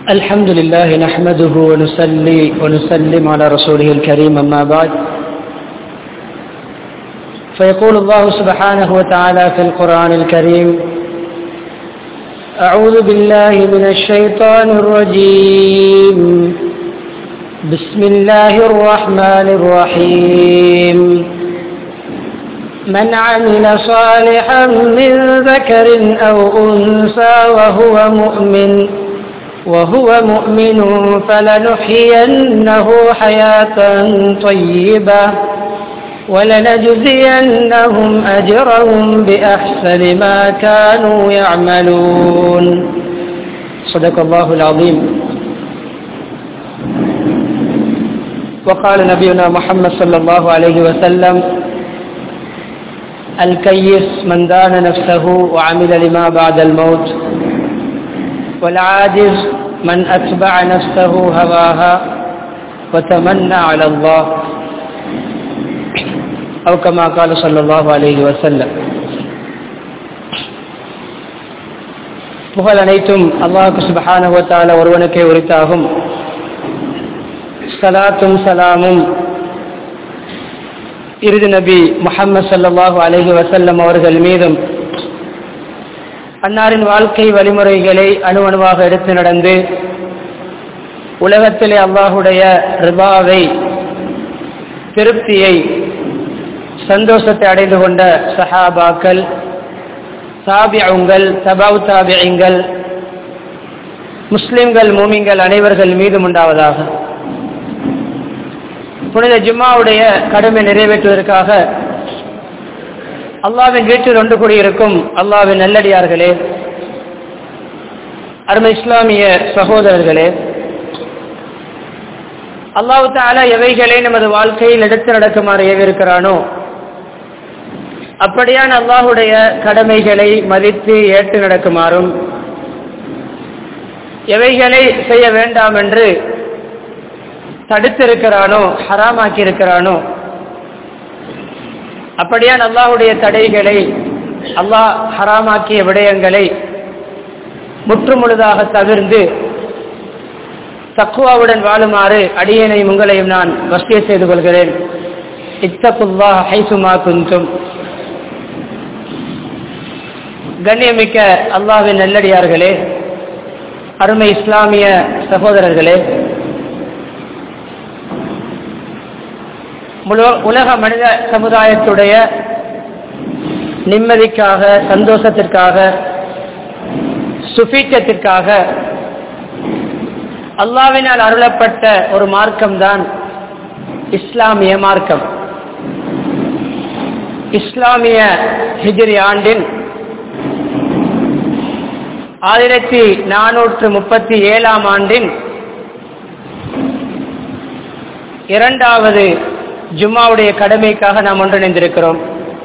الحمد لله نحمده ونصلي ونسلم على رسوله الكريم أما بعد فيقول الله سبحانه وتعالى في القرآن الكريم أعوذ بالله من الشيطان الرجيم بسم الله الرحمن الرحيم من عمل صالحا من ذكر أو أنثى وهو مؤمن وهو مؤمن فلنحيينه حياة طيبة ولنجزينهم أجرهم بأحسن ما كانوا يعملون صدق الله العظيم وقال نبينا محمد صلى الله عليه وسلم الكيس من دان نفسه وعمل لما بعد الموت والعاجز من أتبع نفسه هواها وتمنى على الله أو كما قال صلى الله عليه وسلم புகழ் அனைத்தும் அல்லாஹு சுபஹானவத்தால ஒருவனுக்கே உரித்தாகும் சலாத்தும் சலாமும் இறுதி நபி முஹம்மது சல்லாஹூ அலஹி வசல்லம் அவர்கள் மீதும் அன்னாரின் வாழ்க்கை வழிமுறைகளை அணுவணுவாக எடுத்து நடந்து உலகத்திலே அல்லாஹுடைய ரிபாவை திருப்தியை சந்தோஷத்தை அடைந்து கொண்ட சஹாபாக்கள் தாபியங்கள் தபாவு தாபியங்கள் முஸ்லிம்கள் மூமிங்கள் அனைவர்கள் மீதும் உண்டாவதாக புனித ஜும்மாவுடைய கடமை நிறைவேற்றுவதற்காக அல்லாவின் வீட்டில் ஒன்று கூடியிருக்கும் அல்லாவின் நல்லடியார்களே அருமை இஸ்லாமிய சகோதரர்களே அல்லாஹு தாலா எவைகளை நமது வாழ்க்கையில் எடுத்து நடக்குமாறு ஏவிருக்கிறானோ அப்படியான அல்லாஹுடைய கடமைகளை மதித்து ஏற்று நடக்குமாறும் எவைகளை செய்ய வேண்டாம் என்று தடுத்திருக்கிறானோ ஹராமாக்கி இருக்கிறானோ அப்படியான் அல்லாஹுடைய தடைகளை அல்லாஹ் ஹராமாக்கிய விடயங்களை முற்றுமுழுதாக தவிர்ந்து தக்குவாவுடன் வாழுமாறு அடியனையும் உங்களையும் நான் வசிய செய்து கொள்கிறேன் இத்தகுல்லா ஹைசுமா குந்தும் கண்ணியமிக்க அல்லாவின் நல்லடியார்களே அருமை இஸ்லாமிய சகோதரர்களே முழு உலக மனித சமுதாயத்துடைய நிம்மதிக்காக சந்தோஷத்திற்காக சுபீட்சத்திற்காக அல்லாவினால் அருளப்பட்ட ஒரு மார்க்கம்தான் இஸ்லாமிய மார்க்கம் இஸ்லாமிய ஹிஜிரி ஆண்டின் ஆயிரத்தி நானூற்று முப்பத்தி ஏழாம் ஆண்டின் இரண்டாவது ஜும்மாவுடைய கடமைக்காக நாம் ஒன்றிணைந்திருக்கிறோம்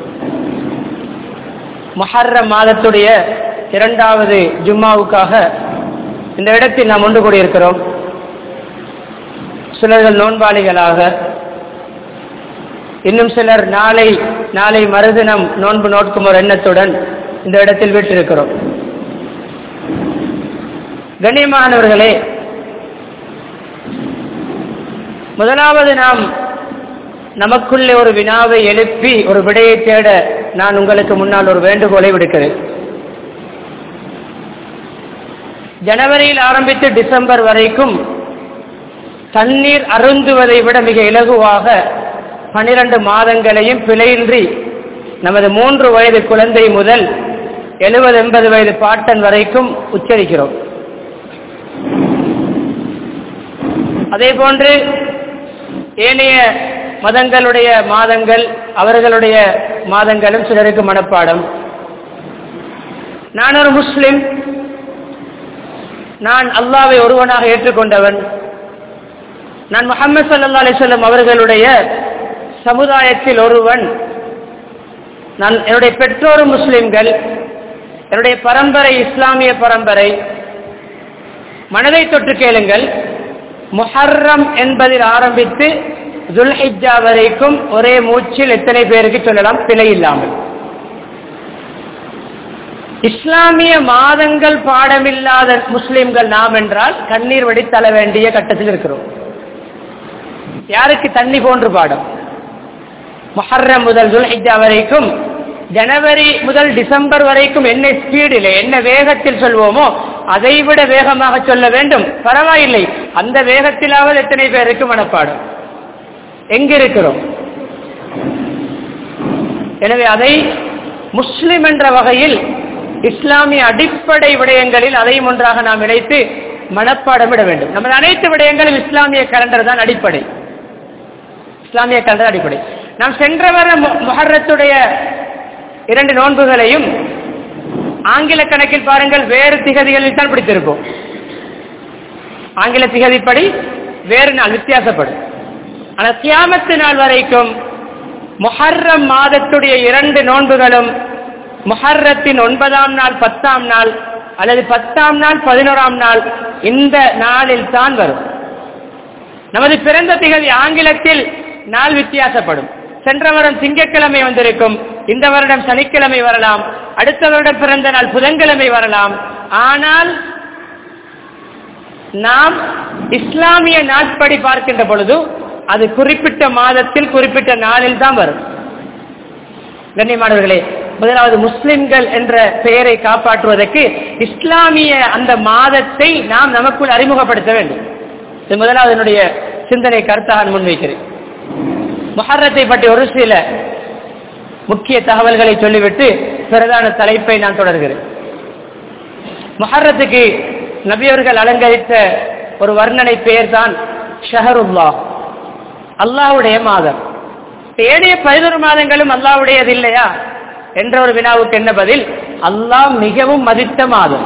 மஹர்ர மாதத்துடைய இரண்டாவது ஜும்மாவுக்காக இந்த இடத்தில் நாம் ஒன்று கூடியிருக்கிறோம் சிலர்கள் நோன்பாளிகளாக இன்னும் சிலர் நாளை நாளை மறுதினம் நோன்பு நோட்கும் ஒரு எண்ணத்துடன் இந்த இடத்தில் விட்டிருக்கிறோம் கண்ணியமானவர்களே முதலாவது நாம் நமக்குள்ளே ஒரு வினாவை எழுப்பி ஒரு விடையை தேட நான் உங்களுக்கு முன்னால் ஒரு வேண்டுகோளை விடுக்கிறேன் ஜனவரியில் ஆரம்பித்து டிசம்பர் வரைக்கும் தண்ணீர் அருந்துவதை விட மிக இலகுவாக பனிரெண்டு மாதங்களையும் பிழையின்றி நமது மூன்று வயது குழந்தை முதல் எழுபது எண்பது வயது பாட்டன் வரைக்கும் உச்சரிக்கிறோம் அதே போன்று ஏனைய மதங்களுடைய மாதங்கள் அவர்களுடைய மாதங்களும் சிலருக்கு மனப்பாடம் நான் ஒரு முஸ்லிம் நான் அல்லாவை ஒருவனாக ஏற்றுக்கொண்டவன் நான் முகமது சல்லா அலிசல்லம் அவர்களுடைய சமுதாயத்தில் ஒருவன் நான் என்னுடைய பெற்றோரும் முஸ்லிம்கள் என்னுடைய பரம்பரை இஸ்லாமிய பரம்பரை மனதை தொட்டு கேளுங்கள் முஹர்ரம் என்பதில் ஆரம்பித்து துல்ஹிஜா வரைக்கும் ஒரே மூச்சில் எத்தனை பேருக்கு சொல்லலாம் பிழை இல்லாமல் இஸ்லாமிய மாதங்கள் பாடமில்லாத முஸ்லிம்கள் நாம் என்றால் கண்ணீர் வடித்தள வேண்டிய கட்டத்தில் இருக்கிறோம் யாருக்கு தண்ணி போன்று பாடம் முஹர்ரம் முதல் துல்ஹிஜா வரைக்கும் ஜனவரி முதல் டிசம்பர் வரைக்கும் என்ன ஸ்பீடில் என்ன வேகத்தில் சொல்வோமோ அதை விட வேகமாக சொல்ல வேண்டும் பரவாயில்லை அந்த வேகத்திலாவது எத்தனை பேருக்கு மனப்பாடம் எங்கிருக்கிறோம் எனவே அதை முஸ்லிம் என்ற வகையில் இஸ்லாமிய அடிப்படை விடயங்களில் அதையும் ஒன்றாக நாம் இணைத்து மனப்பாடமிட வேண்டும் நமது அனைத்து விடயங்களும் இஸ்லாமிய கலண்டர் தான் அடிப்படை இஸ்லாமிய கலண்டர் அடிப்படை நாம் சென்ற வர முஹர்ரத்துடைய இரண்டு நோன்புகளையும் ஆங்கில கணக்கில் பாருங்கள் வேறு திகதிகளில் தான் பிடித்திருப்போம் ஆங்கில திகதிப்படி வேறு நாள் வித்தியாசப்படும் ஆனால் கியாமத்து நாள் வரைக்கும் முஹர்ரம் மாதத்துடைய இரண்டு நோன்புகளும் முஹர்ரத்தின் ஒன்பதாம் நாள் பத்தாம் நாள் அல்லது பத்தாம் நாள் பதினோராம் நாள் இந்த நாளில் தான் வரும் நமது பிறந்த திகதி ஆங்கிலத்தில் நாள் வித்தியாசப்படும் சென்ற வருடம் திங்கட்கிழமை வந்திருக்கும் இந்த வருடம் சனிக்கிழமை வரலாம் அடுத்த வருடம் பிறந்த நாள் புதன்கிழமை வரலாம் ஆனால் நாம் இஸ்லாமிய நாட்படி பார்க்கின்ற பொழுது அது குறிப்பிட்ட மாதத்தில் குறிப்பிட்ட நாளில் தான் வரும் கண்ணியமானவர்களே முதலாவது முஸ்லிம்கள் என்ற பெயரை காப்பாற்றுவதற்கு இஸ்லாமிய அந்த மாதத்தை நாம் நமக்குள் அறிமுகப்படுத்த வேண்டும் இது முதலாவது என்னுடைய சிந்தனை கருத்தாக முன்வைக்கிறேன் முஹர்ரத்தை பற்றி ஒரு சில முக்கிய தகவல்களை சொல்லிவிட்டு பிரதான தலைப்பை நான் தொடர்கிறேன் முஹர்ரத்துக்கு நபியவர்கள் அலங்கரித்த ஒரு வர்ணனை பெயர் தான் ஷஹருல்லா அல்லாவுடைய மாதம் ஏனைய பதினொரு மாதங்களும் அல்லாவுடையது இல்லையா என்ற ஒரு வினாவுக்கு என்ன பதில் அல்லாஹ் மிகவும் மதித்த மாதம்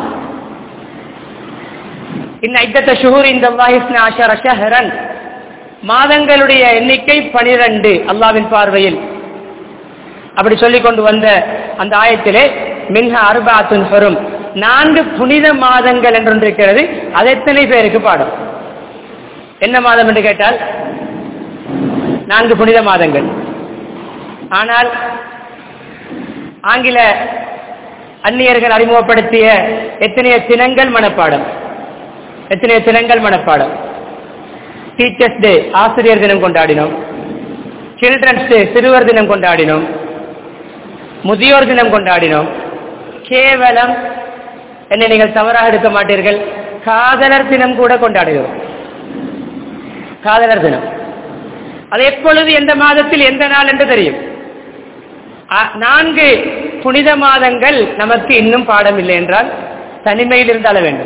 இன்ன ஐத்தத்த ஷுஹூர் இந்த ஆஷர ஷஹரன் மாதங்களுடைய எண்ணிக்கை பனிரெண்டு அல்லாவின் பார்வையில் அப்படி சொல்லிக் கொண்டு வந்த அந்த ஆயத்திலே மின்ஹ அர்பாத்துன் ஹரும் நான்கு புனித மாதங்கள் என்று இருக்கிறது அது எத்தனை பேருக்கு பாடம் என்ன மாதம் என்று கேட்டால் நான்கு புனித மாதங்கள் ஆனால் ஆங்கில அந்நியர்கள் அறிமுகப்படுத்திய எத்தனைய தினங்கள் மனப்பாடம் எத்தனைய தினங்கள் மனப்பாடம் டீச்சர்ஸ் டே ஆசிரியர் தினம் கொண்டாடினோம் சில்ட்ரன்ஸ் டே சிறுவர் தினம் கொண்டாடினோம் முதியோர் தினம் கொண்டாடினோம் கேவலம் என்னை நீங்கள் தவறாக எடுக்க மாட்டீர்கள் காதலர் தினம் கூட கொண்டாடுகிறோம் காதலர் தினம் அது எப்பொழுது எந்த மாதத்தில் எந்த நாள் என்று தெரியும் நான்கு புனித மாதங்கள் நமக்கு இன்னும் பாடம் இல்லை என்றால் தனிமையில் இருந்தால வேண்டும்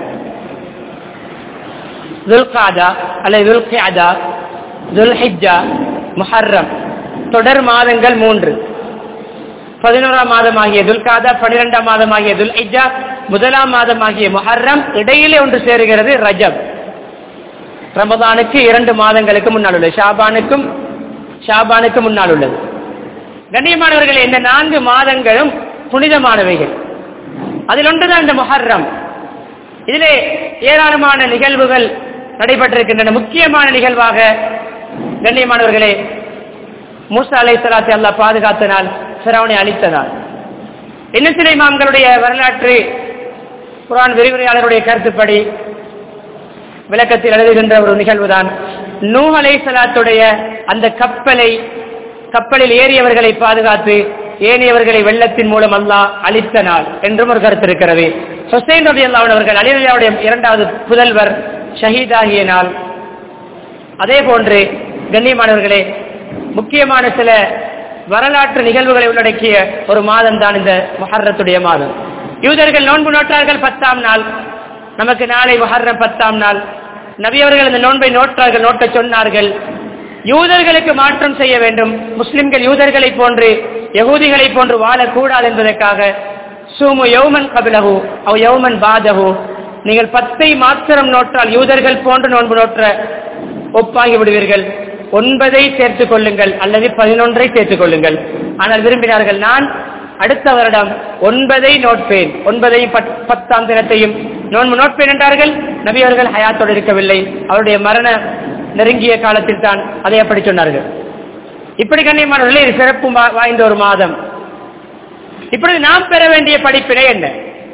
துல்காதா அல்லது துல்கியாதா துல்ஹிஜா முஹர்ரம் தொடர் மாதங்கள் மூன்று பதினோராம் மாதமாகிய துல்காதா பனிரெண்டாம் மாதமாகிய துல்ஹிஜா முதலாம் மாதமாகிய முஹர்ரம் இடையிலே ஒன்று சேருகிறது ரஜப் ரமதானுக்கு இரண்டு மாதங்களுக்கு முன்னால் உள்ளது ஷாபானுக்கும் ஷாபானுக்கு முன்னால் உள்ளது கண்ணியமானவர்களே இந்த நான்கு மாதங்களும் புனிதமானவைகள் அதில் ஒன்றுதான் இந்த முஹர்ரம் இதிலே ஏராளமான நிகழ்வுகள் நடைபெற்றிருக்கின்றன முக்கியமான நிகழ்வாக கண்ணியமானவர்களே மூசா அலை சலாத்தை அல்லா பாதுகாத்த நாள் சிரவணை அளித்த நாள் என்ன சில இமாம்களுடைய வரலாற்று குரான் விரிவுரையாளருடைய கருத்துப்படி விளக்கத்தில் எழுதுகின்ற ஒரு நிகழ்வுதான் நூ அலை சலாத்துடைய அந்த கப்பலை கப்பலில் ஏறியவர்களை பாதுகாத்து ஏனையவர்களை வெள்ளத்தின் மூலம் அல்லாஹ் அழித்த நாள் என்றும் ஒரு கருத்து இருக்கிறது ஹுசைன் ரபி அல்லாவன் அவர்கள் அலிரலியாவுடைய இரண்டாவது புதல்வர் ஷஹீதாகிய நாள் அதே போன்று கண்ணியமானவர்களே முக்கியமான சில வரலாற்று நிகழ்வுகளை உள்ளடக்கிய ஒரு மாதம் தான் இந்த மஹர்ரத்துடைய மாதம் யூதர்கள் நோன்பு நோட்டார்கள் பத்தாம் நாள் நமக்கு நாளை மஹர்ரம் பத்தாம் நாள் நபியவர்கள் இந்த நோன்பை நோட்டார்கள் நோட்ட சொன்னார்கள் யூதர்களுக்கு மாற்றம் செய்ய வேண்டும் முஸ்லிம்கள் யூதர்களை போன்று யகூதிகளை போன்று வாழக்கூடாது என்பதற்காக சூமு யௌமன் கபிலகு அவ் யௌமன் பாதகு நீங்கள் பத்தை மாத்திரம் நோற்றால் யூதர்கள் போன்று நோன்பு நோற்ற ஒப்பாகி விடுவீர்கள் ஒன்பதை சேர்த்துக் கொள்ளுங்கள் அல்லது பதினொன்றை சேர்த்துக் கொள்ளுங்கள் ஆனால் விரும்பினார்கள் நான் அடுத்த வருடம் ஒன்பதை நோட்பேன் ஒன்பதையும் பத்தாம் தினத்தையும் நோன்பு நோட்பேன் என்றார்கள் நபி அவர்கள் ஹயாத்தோடு இருக்கவில்லை அவருடைய மரண நெருங்கிய காலத்தில் தான் அதை அப்படி சொன்னார்கள் இப்படி கண்ணியமானவர்களே இது சிறப்பு வாய்ந்த ஒரு மாதம் இப்பொழுது நாம் பெற வேண்டிய படிப்பினை என்ன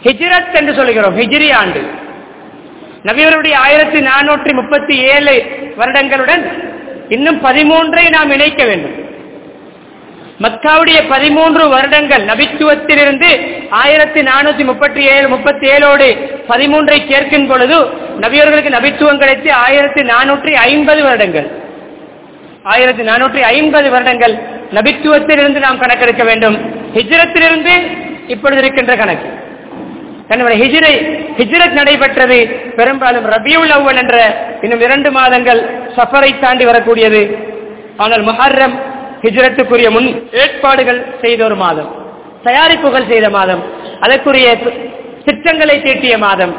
ஹிஜ்ரத் என்று சொல்கிறோம் ஹிஜ்ரி ஆண்டு நபியவருடைய ஆயிரத்தி நானூற்றி முப்பத்தி ஏழு வருடங்களுடன் இன்னும் பதிமூன்றை நாம் இணைக்க வேண்டும் மக்காவுடைய பதிமூன்று வருடங்கள் நபித்துவத்திலிருந்து ஆயிரத்தி நானூத்தி முப்பத்தி ஏழு முப்பத்தி ஏழோடு பதிமூன்றை சேர்க்கும் பொழுது நபியவர்களுக்கு நபித்துவம் கிடைத்து ஆயிரத்தி நானூற்றி ஐம்பது வருடங்கள் ஆயிரத்தி நானூற்றி ஐம்பது வருடங்கள் நபித்துவத்திலிருந்து நாம் கணக்கெடுக்க வேண்டும் ஹிஜ்ரத்திலிருந்து இப்பொழுது இருக்கின்ற கணக்கு கண்ணுடைய ஹிஜ்ரை ஹிஜ்ரத் நடைபெற்றது பெரும்பாலும் ரபியுல் அவ்வல் என்ற இன்னும் இரண்டு மாதங்கள் சஃபரை தாண்டி வரக்கூடியது ஆனால் முஹர்ரம் ஹிஜ்ரத்துக்குரிய முன் ஏற்பாடுகள் செய்த ஒரு மாதம் தயாரிப்புகள் செய்த மாதம் அதற்குரிய திட்டங்களை தீட்டிய மாதம்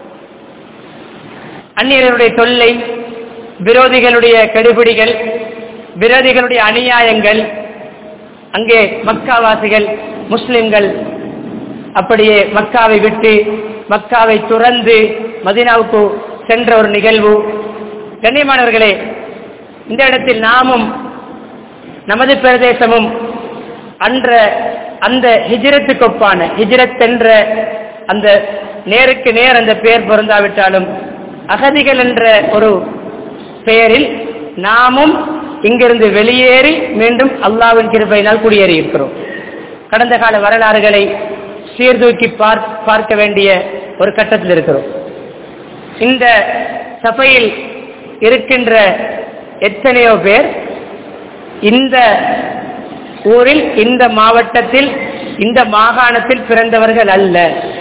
அந்நியர்களுடைய தொல்லை விரோதிகளுடைய கெடுபிடிகள் விரோதிகளுடைய அநியாயங்கள் அங்கே மக்காவாசிகள் முஸ்லிம்கள் அப்படியே மக்காவை விட்டு மக்காவை துறந்து மதினாவுக்கு சென்ற ஒரு நிகழ்வு கண்ணியமானவர்களே இந்த இடத்தில் நாமும் நமது பிரதேசமும் அன்ற அந்த ஹிஜ்ரத்துக்கு ஒப்பான ஹிஜ்ரத் என்ற அந்த நேருக்கு நேர் அந்த பெயர் பொருந்தாவிட்டாலும் அகதிகள் என்ற ஒரு பெயரில் நாமும் இங்கிருந்து வெளியேறி மீண்டும் அல்லாவின் கிருபையினால் குடியேறி இருக்கிறோம் கடந்த கால வரலாறுகளை சீர்தூக்கி பார்க்க வேண்டிய ஒரு கட்டத்தில் இருக்கிறோம் இந்த சபையில் இருக்கின்ற எத்தனையோ பேர் இந்த ஊரில் இந்த மாவட்டத்தில் இந்த மாகாணத்தில் பிறந்தவர்கள் அல்ல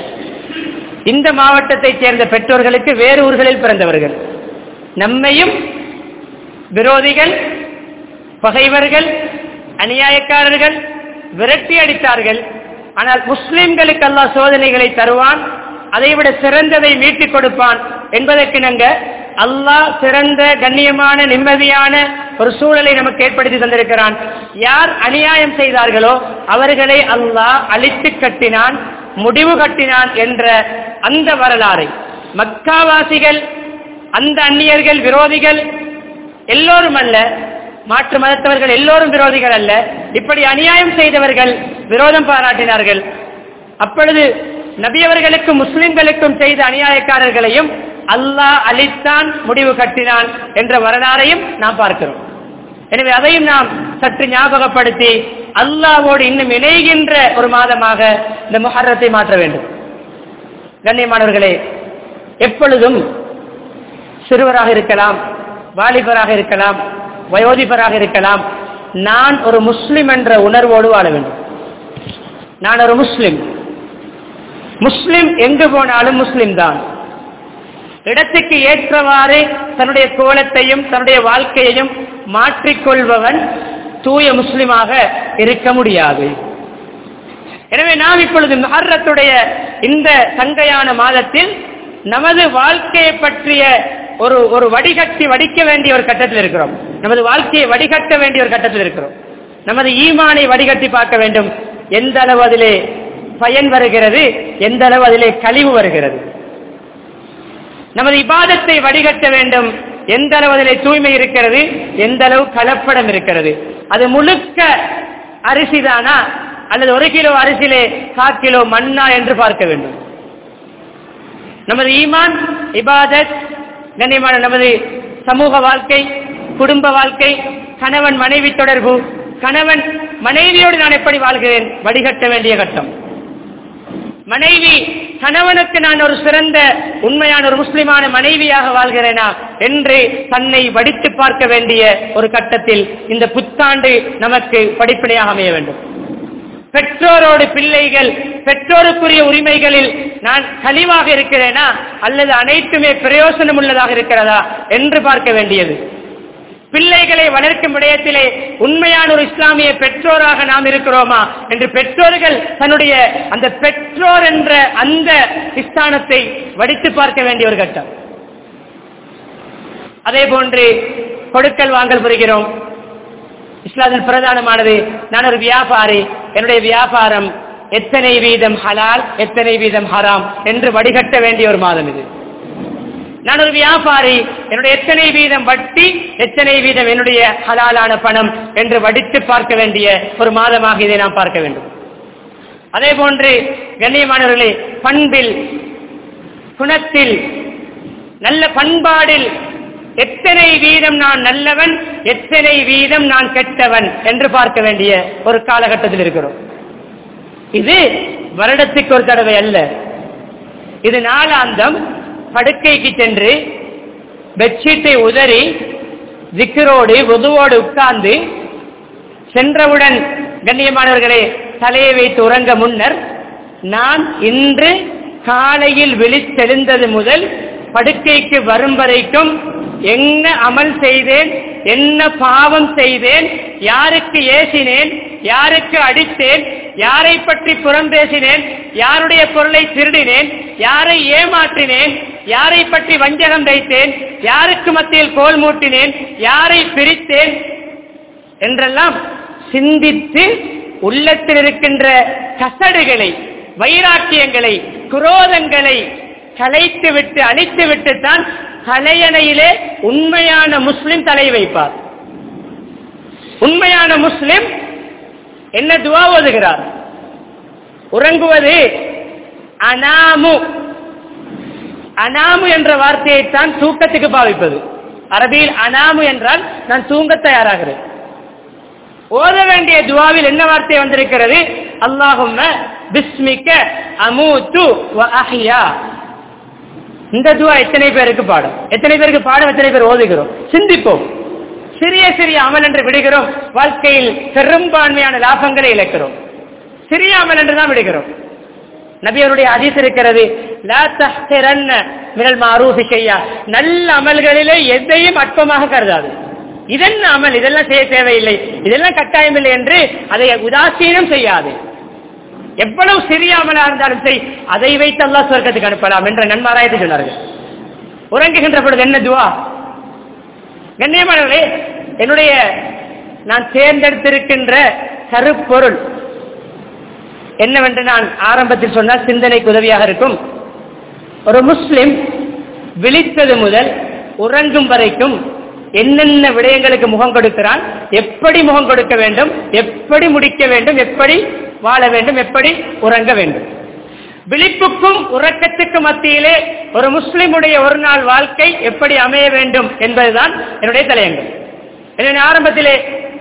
இந்த மாவட்டத்தைச் சேர்ந்த பெற்றோர்களுக்கு வேறு ஊர்களில் பிறந்தவர்கள் நம்மையும் விரோதிகள் பகைவர்கள் அநியாயக்காரர்கள் விரட்டி அடித்தார்கள் ஆனால் முஸ்லிம்களுக்கு அல்லா சோதனைகளை தருவான் அதைவிட சிறந்ததை மீட்டுக் கொடுப்பான் என்பதற்கு நாங்க அல்லாஹ் சிறந்த கண்ணியமான நிம்மதியான ஒரு சூழலை நமக்கு ஏற்படுத்தி தந்திருக்கிறான் யார் அநியாயம் செய்தார்களோ அவர்களை அல்லாஹ் அழித்து கட்டினான் முடிவு கட்டினான் என்ற அந்த வரலாறை மக்காவாசிகள் அந்த அந்நியர்கள் விரோதிகள் எல்லோரும் அல்ல மாற்று மதத்தவர்கள் எல்லோரும் விரோதிகள் அல்ல இப்படி அநியாயம் செய்தவர்கள் விரோதம் பாராட்டினார்கள் அப்பொழுது நபியவர்களுக்கும் முஸ்லிம்களுக்கும் செய்த அநியாயக்காரர்களையும் அல்லாஹ் அழித்தான் முடிவு கட்டினான் என்ற வரலாறையும் நாம் பார்க்கிறோம் எனவே அதையும் நாம் சற்று ஞாபகப்படுத்தி அல்லாவோடு இன்னும் இணைகின்ற ஒரு மாதமாக இந்த முஹர்ரத்தை மாற்ற வேண்டும் கண்ணியமானவர்களே எப்பொழுதும் சிறுவராக இருக்கலாம் வாலிபராக இருக்கலாம் வயோதிபராக இருக்கலாம் நான் ஒரு முஸ்லிம் என்ற உணர்வோடு வாழ வேண்டும் நான் ஒரு முஸ்லிம் முஸ்லிம் எங்கு போனாலும் முஸ்லிம் தான் இடத்துக்கு ஏற்றவாறு தன்னுடைய கோலத்தையும் தன்னுடைய வாழ்க்கையையும் மாற்றிக்கொள்பவன் தூய முஸ்லிமாக இருக்க முடியாது எனவே நாம் இப்பொழுது மஹர்ரத்துடைய இந்த சங்கையான மாதத்தில் நமது வாழ்க்கையை பற்றிய ஒரு ஒரு வடிகட்டி வடிக்க வேண்டிய ஒரு கட்டத்தில் இருக்கிறோம் நமது வாழ்க்கையை வடிகட்ட வேண்டிய ஒரு கட்டத்தில் இருக்கிறோம் நமது ஈமானை வடிகட்டி பார்க்க வேண்டும் எந்த அளவு அதிலே பயன் வருகிறது எந்த அளவு அதிலே கழிவு வருகிறது நமது இபாதத்தை வடிகட்ட வேண்டும் எந்த அளவு அதிலே தூய்மை இருக்கிறது எந்த அளவு கலப்படம் இருக்கிறது அது முழுக்க அரிசிதானா அல்லது ஒரு கிலோ அரிசியிலே கா கிலோ மண்ணா என்று பார்க்க வேண்டும் நமது ஈமான் இபாதத் கண்ணியமான நமது சமூக வாழ்க்கை குடும்ப வாழ்க்கை கணவன் மனைவி தொடர்பு கணவன் மனைவியோடு நான் எப்படி வாழ்கிறேன் வடிகட்ட வேண்டிய கட்டம் மனைவி கணவனுக்கு நான் ஒரு சிறந்த உண்மையான ஒரு முஸ்லிமான மனைவியாக வாழ்கிறேனா என்று தன்னை வடித்து பார்க்க வேண்டிய ஒரு கட்டத்தில் இந்த புத்தாண்டு நமக்கு படிப்படியாக அமைய வேண்டும் பெற்றோரோடு பிள்ளைகள் பெற்றோருக்குரிய உரிமைகளில் நான் கழிவாக இருக்கிறேனா அல்லது அனைத்துமே பிரயோசனம் உள்ளதாக இருக்கிறதா என்று பார்க்க வேண்டியது பிள்ளைகளை வளர்க்கும் விடயத்திலே உண்மையான ஒரு இஸ்லாமிய பெற்றோராக நாம் இருக்கிறோமா என்று பெற்றோர்கள் தன்னுடைய அந்த பெற்றோர் என்ற அந்த ஸ்தானத்தை வடித்து பார்க்க வேண்டிய ஒரு கட்டம் அதே போன்று கொடுக்கல் வாங்கல் புரிகிறோம் இஸ்லாமில் பிரதானமானது நான் ஒரு வியாபாரி என்னுடைய வியாபாரம் எத்தனை வீதம் ஹலால் எத்தனை வீதம் ஹராம் என்று வடிகட்ட வேண்டிய ஒரு மாதம் இது நான் ஒரு வியாபாரி என்னுடைய எத்தனை வீதம் வட்டி எத்தனை வீதம் என்னுடைய ஹலாலான பணம் என்று வடித்து பார்க்க வேண்டிய ஒரு மாதமாக இதை நாம் பார்க்க வேண்டும் அதே போன்று கண்ணியமானவர்களே பண்பில் குணத்தில் நல்ல பண்பாடில் எத்தனை வீதம் நான் நல்லவன் எத்தனை வீதம் நான் கெட்டவன் என்று பார்க்க வேண்டிய ஒரு காலகட்டத்தில் இருக்கிறோம் இது வருடத்துக்கு ஒரு தடவை அல்ல இது நாளாந்தம் படுக்கைக்கு சென்று பெட்ஷீட்டை உதறி திக்கரோடு உதுவோடு உட்கார்ந்து சென்றவுடன் கண்ணியமானவர்களே தலையை வைத்து உறங்க முன்னர் நான் இன்று காலையில் விழித்தெழுந்தது முதல் படுக்கைக்கு வரும் வரைக்கும் என்ன அமல் செய்தேன் என்ன பாவம் செய்தேன் யாருக்கு ஏசினேன் யாருக்கு அடித்தேன் யாரை பற்றி புறம் பேசினேன் யாருடைய பொருளை திருடினேன் யாரை ஏமாற்றினேன் யாரை பற்றி வஞ்சகம் வைத்தேன் யாருக்கு மத்தியில் கோல் மூட்டினேன் யாரை பிரித்தேன் என்றெல்லாம் சிந்தித்து உள்ளத்தில் இருக்கின்ற கசடுகளை வைராக்கியங்களை குரோதங்களை கலைத்து விட்டு அழித்து விட்டு தான் தலையணையிலே உண்மையான முஸ்லிம் தலை வைப்பார் உண்மையான முஸ்லிம் என்ன துவா ஓதுகிறார் உறங்குவது அனாமு அனாமு என்ற வார்த்தையைத்தான் தூக்கத்துக்கு பாவிப்பது அரபியில் அனாமு என்றால் நான் தூங்க தயாராகிறேன் ஓத வேண்டிய துவாவில் என்ன வார்த்தை வந்திருக்கிறது அல்லாஹும்ம பிஸ்மிக்க அமூத்து வ அஹ்யா இந்த துவா எத்தனை பேருக்கு பாடம் எத்தனை பேருக்கு பாடம் எத்தனை பேர் ஓதுகிறோம் சிந்திப்போம் சிறிய சிறிய அமல் என்று விடுகிறோம் வாழ்க்கையில் பெரும்பான்மையான லாபங்களை இழக்கிறோம் சிறிய அமல் என்று தான் விடுகிறோம் நபியருடைய அதிஸ் இருக்கிறது லா தஹ்திரன்ன மினல் மாரூஃபி ஷையா நல்ல அமல்களிலே எதையும் அற்பமாக கருதாது இதென்ன அமல் இதெல்லாம் செய்ய தேவையில்லை இதெல்லாம் கட்டாயம் இல்லை என்று அதை உதாசீனம் செய்யாது எவ்வளவு சிறிய அமலா இருந்தாலும் சரி அதை வைத்து அல்லாஹ் சொர்க்கத்துக்கு அனுப்பலாம் என்ற நன்மாராயத்தை சொன்னார்கள் உறங்குகின்ற பொழுது என்ன துவா கண்ணியமானவர்களே என்னுடைய நான் தேர்ந்தெடுத்திருக்கின்ற கருப்பொருள் என்னவென்று நான் ஆரம்பத்தில் சொன்னால் சிந்தனைக்கு உதவியாக இருக்கும் ஒரு முஸ்லிம் விழித்தது முதல் உறங்கும் வரைக்கும் என்னென்ன விடயங்களுக்கு முகம் கொடுக்கிறான் எப்படி முகம் கொடுக்க வேண்டும் எப்படி முடிக்க வேண்டும் எப்படி வாழ வேண்டும் எப்படி உறங்க வேண்டும் விழிப்புக்கும் உறக்கத்துக்கும் மத்தியிலே ஒரு முஸ்லிமுடைய ஒரு நாள் வாழ்க்கை எப்படி அமைய வேண்டும் என்பதுதான் என்னுடைய தலையங்கம் எனவே ஆரம்பத்திலே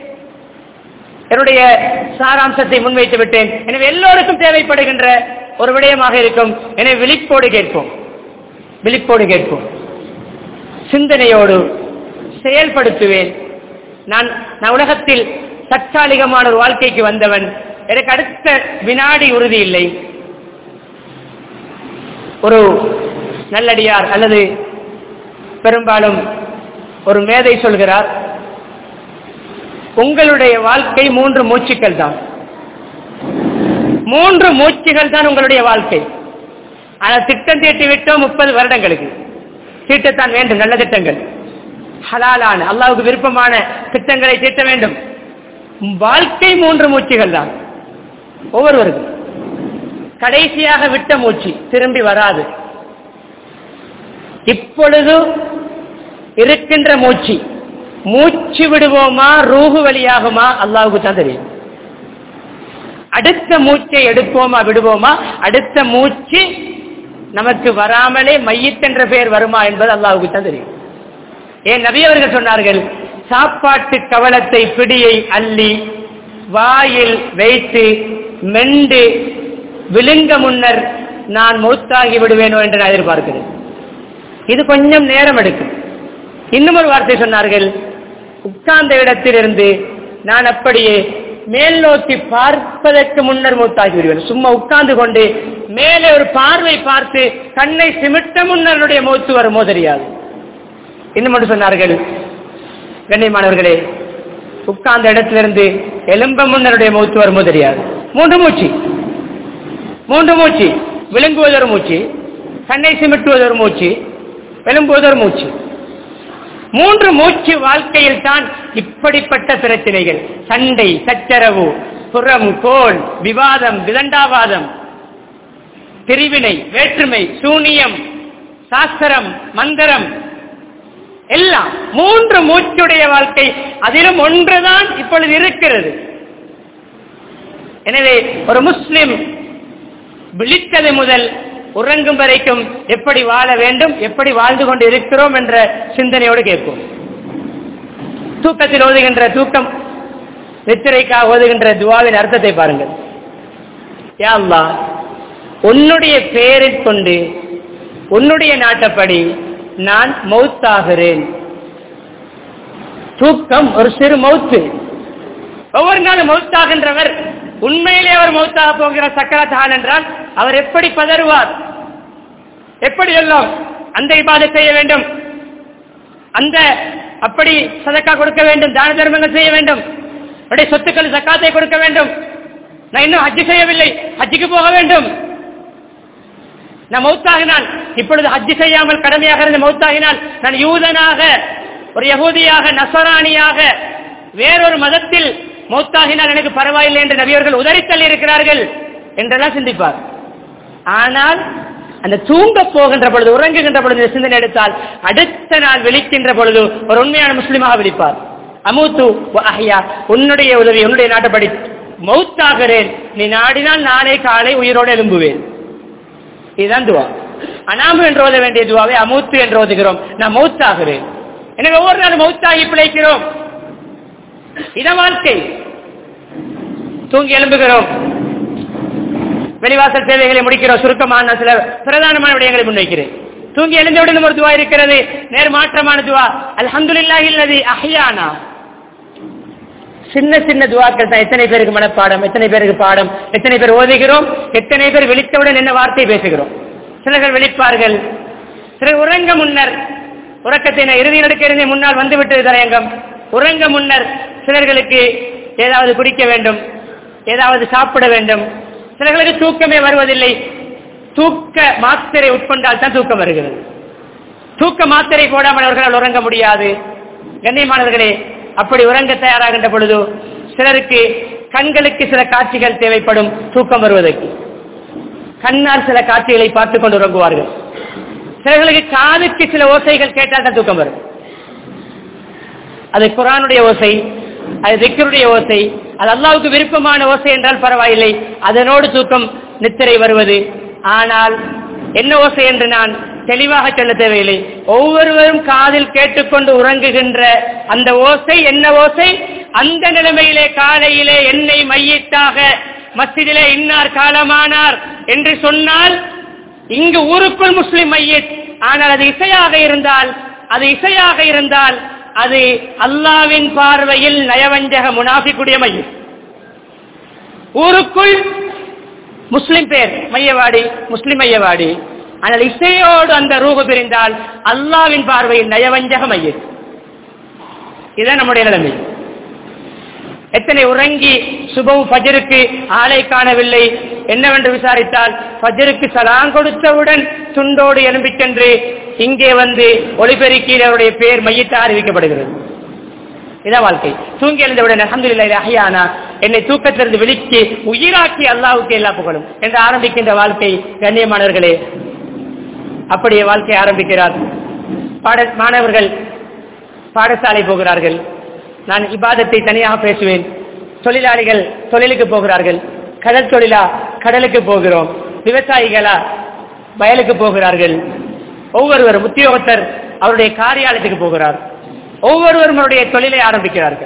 என்னுடைய சாராம்சத்தை முன்வைத்து விட்டேன் எனவே எல்லோருக்கும் தேவைப்படுகின்ற ஒரு விடயமாக இருக்கும் எனவே விழிப்போடு கேட்போம் விழிப்போடு கேட்போம் சிந்தனையோடு செயல்படுத்துவேன் நான் நான் உலகத்தில் தற்காலிகமான ஒரு வாழ்க்கைக்கு வந்தவன் எனக்கு அடுத்த வினாடி உறுதி இல்லை ஒரு நல்லடியார் அல்லது பெரும்பாலும் ஒரு மேதை சொல்கிறார் உங்களுடைய வாழ்க்கை மூன்று மூச்சுக்கள் தான் மூன்று மூச்சுகள் தான் உங்களுடைய வாழ்க்கை ஆனால் திட்டம் தீட்டி விட்டோம் முப்பது வருடங்களுக்கு தீட்டத்தான் வேண்டும் நல்ல திட்டங்கள் ஹலாலான அல்லாவுக்கு விருப்பமான திட்டங்களை தீட்ட வேண்டும் வாழ்க்கை மூன்று மூச்சுகள் தான் ஒவ்வொருவருக்கும் கடைசியாக விட்ட மூச்சு திரும்பி வராது இப்பொழுது இருக்கின்ற மூச்சு மூச்சு விடுவோமா ரூஹு வழியாகுமா அல்லாவுக்கு தான் தெரியும் அடுத்த மூச்சை எடுப்போமா விடுவோமா அடுத்த மூச்சு நமக்கு வராமலே மையத்தென்ற பெயர் வருமா என்பது அல்லாவுக்கு தான் தெரியும் ஏன் நபி அவர்கள் சொன்னார்கள் சாப்பாட்டு கவலத்தை பிடியை அள்ளி வாயில் வைத்து மெண்டு விழுங்க முன்னர் நான் மௌத்தாகி விடுவேனோ என்று நான் எதிர்பார்க்கிறேன் இது கொஞ்சம் நேரம் எடுக்கும் இன்னும் ஒரு வார்த்தை சொன்னார்கள் உட்கார்ந்த இடத்திலிருந்து நான் அப்படியே மேல் நோக்கி பார்ப்பதற்கு முன்னர் மூத்தாகி விடுவேன் சும்மா உட்கார்ந்து கொண்டு மேலே ஒரு பார்வை பார்த்து கண்ணை சிமிட்ட முன்னருடைய மூத்து வருமோ தெரியாது இன்னும் ஒன்று சொன்னார்கள் கண்ணியமானவர்களே உட்கார்ந்த இடத்திலிருந்து எலும்ப முன்னருடைய மூச்சு வருமோ தெரியாது மூன்று மூச்சு மூன்று மூச்சு விழுங்குவது ஒரு மூச்சு கண்ணை சிமிட்டுவது ஒரு மூச்சு விழும்புவது ஒரு மூச்சு மூன்று மூச்சு வாழ்க்கையில் தான் இப்படிப்பட்ட பிரச்சனைகள் சண்டை சச்சரவு புறம் கோல் விவாதம் விதண்டாவாதம் பிரிவினை வேற்றுமை சூனியம் சாஸ்திரம் மந்திரம் எல்லாம் மூன்று மூச்சுடைய வாழ்க்கை அதிலும் ஒன்றுதான் இப்பொழுது இருக்கிறது எனவே ஒரு முஸ்லிம் விழித்தது முதல் உறங்கும் வரைக்கும் எப்படி வாழ வேண்டும் எப்படி வாழ்ந்து கொண்டு இருக்கிறோம் என்ற சிந்தனையோடு கேட்போம் தூக்கத்தில் ஓதுகின்ற தூக்கம் நித்திரைக்காக ஓதுகின்ற துவாவின் அர்த்தத்தை பாருங்கள் யா அல்லாஹ் உன்னுடைய பெயரைக் கொண்டு உன்னுடைய நாட்டப்படி நான் மௌத்தாகிறேன் தூக்கம் ஒரு சிறு மௌத்து ஒவ்வொரு நாளும் மௌத்தாகின்றவர் உண்மையிலே அவர் மௌத்தாக போகிற சக்கரத்தான் என்றால் அவர் எப்படி பதறுவார் எப்படி எல்லாம் அந்த இபாதை செய்ய வேண்டும் அந்த அப்படி சதக்கா கொடுக்க வேண்டும் தான தர்மங்கள் செய்ய வேண்டும் அவருடைய சொத்துக்கள் சக்காத்தை கொடுக்க வேண்டும் நான் இன்னும் ஹஜ்ஜு செய்யவில்லை ஹஜ்ஜுக்கு போக வேண்டும் நான் மௌத்தாகினால் இப்பொழுது ஹஜ்ஜு செய்யாமல் கடமையாக இருந்து மௌத்தாகினால் நான் யூதனாக ஒரு யகூதியாக நசராணியாக வேறொரு மதத்தில் மௌத்தாகினால் எனக்கு பரவாயில்லை என்று நபியவர்கள் உதறித்தள்ளி இருக்கிறார்கள் என்றெல்லாம் சிந்திப்பார் ஆனால் அந்த தூங்க போகின்ற பொழுது உறங்குகின்ற பொழுது இந்த சிந்தனை எடுத்தால் அடுத்த நாள் விழிக்கின்ற பொழுது ஒரு உண்மையான முஸ்லிமாக விழிப்பார் அமுத்து அஹ்யா உன்னுடைய உதவி உன்னுடைய நாட்டுப்படி மௌத்தாகிறேன் நீ நாடினால் நானே காலை உயிரோடு எழும்புவேன் இதுதான் துவா அனாமு என்று ஓத வேண்டிய துவாவை அமூத்து என்று ஓதுகிறோம் நான் மௌத்தாகிறேன் எனவே ஒவ்வொரு நாளும் மௌத்தாகி பிழைக்கிறோம் இத வாழ்க்கை தூங்கி எழும்புகிறோம் வெளிவாசல் சேவைகளை முடிக்கிறோம் சுருக்கமான சில பிரதானமான விடயங்களை முன்வைக்கிறேன் தூங்கி எழுந்தவுடன் ஒரு துவா இருக்கிறது நேர் மாற்றமான துவா அல்ஹம்துலில்லாஹி அல்லதி அஹ்யானா சின்ன சின்ன துவாக்கள் தான் எத்தனை பேருக்கு மனப்பாடம் எத்தனை பேருக்கு பாடம் எத்தனை பேர் ஓதுகிறோம் எத்தனை பேர் விழித்தவுடன் என்ன வார்த்தை பேசுகிறோம் சிலர்கள் விழிப்பார்கள் சிலர் உறங்க முன்னர் உறக்கத்தை நான் இறுதி நடக்க இருந்தே முன்னால் வந்துவிட்டது தலையங்கம் உறங்க முன்னர் சிலர்களுக்கு ஏதாவது குடிக்க வேண்டும் ஏதாவது சாப்பிட வேண்டும் சிலர்களுக்கு தூக்கமே வருவதில்லை தூக்க மாத்திரை உட்கொண்டால் தான் தூக்கம் வருகிறது தூக்க மாத்திரை போடாமல் அவர்களால் உறங்க முடியாது கண்ணியமானவர்களே அப்படி உறங்க தயாராகின்ற பொழுது சிலருக்கு கண்களுக்கு சில காட்சிகள் தேவைப்படும் தூக்கம் வருவதற்கு கண்ணால் சில காட்சிகளை பார்த்துக் கொண்டு உறங்குவார்கள் சிலர்களுக்கு காதுக்கு சில ஓசைகள் கேட்டால் தான் தூக்கம் வரும் அது குரானுடைய ஓசை அது திக்கருடைய ஓசை அது அல்லாவுக்கு விருப்பமான ஓசை என்றால் பரவாயில்லை அதனோடு தூக்கம் நித்திரை வருவது ஆனால் என்ன ஓசை என்று நான் தெளிவாக சொல்ல தேவையில்லை ஒவ்வொருவரும் காதில் கேட்டுக்கொண்டு உறங்குகின்ற அந்த ஓசை என்ன ஓசை அந்த நிலைமையிலே காலையிலே என்னை மையிட்டாக மஸ்ஜிதிலே இன்னார் காலமானார் என்று சொன்னால் இங்கு ஊருக்குள் முஸ்லிம் மையத் ஆனால் அது இசையாக இருந்தால் அது இசையாக இருந்தால் அது அல்லாவின் பார்வையில் நயவஞ்சக முனாஃபிக்குடைய மையம் ஊருக்குள் முஸ்லிம் பேர் மையவாடி முஸ்லிம் மையவாடி ஆனால் இசையோடு அந்த ரூபு பிரிந்தால் அல்லாவின் பார்வையில் நயவஞ்சக மையம் இதுதான் நம்முடைய நிலைமை எத்தனை உறங்கி சுபம் ஃபஜருக்கு ஆளை காணவில்லை என்னவென்று விசாரித்தால் ஃபஜருக்கு சலாம் கொடுத்தவுடன் துண்டோடு எழும்பிச் சென்று இங்கே வந்து ஒளிபெருக்கியில் அவருடைய பெயர் மையத்தை அறிவிக்கப்படுகிறது இதான் வாழ்க்கை தூங்கி எழுந்தவுடன் அஹமதுல்லாஹி அஹ்யானா என்னை தூக்கத்திலிருந்து விழித்து உயிராக்கி அல்லாஹ்வுக்கு எல்லா புகழும் என்று ஆரம்பிக்கின்ற வாழ்க்கை கண்ணியமானவர்களே அப்படியே வாழ்க்கை ஆரம்பிக்கிறார் பாட மாணவர்கள் பாடசாலை போகிறார்கள் நான் இபாதத்தை தனியாக பேசுவேன் தொழிலாளிகள் தொழிலுக்கு போகிறார்கள் கடல் தொழிலா கடலுக்கு போகிறோம் விவசாயிகளா வயலுக்கு போகிறார்கள் ஒவ்வொருவரும் உத்தியோகத்தர் அவருடைய காரியாலயத்துக்கு போகிறார் ஒவ்வொருவரும் அவருடைய தொழிலை ஆரம்பிக்கிறார்கள்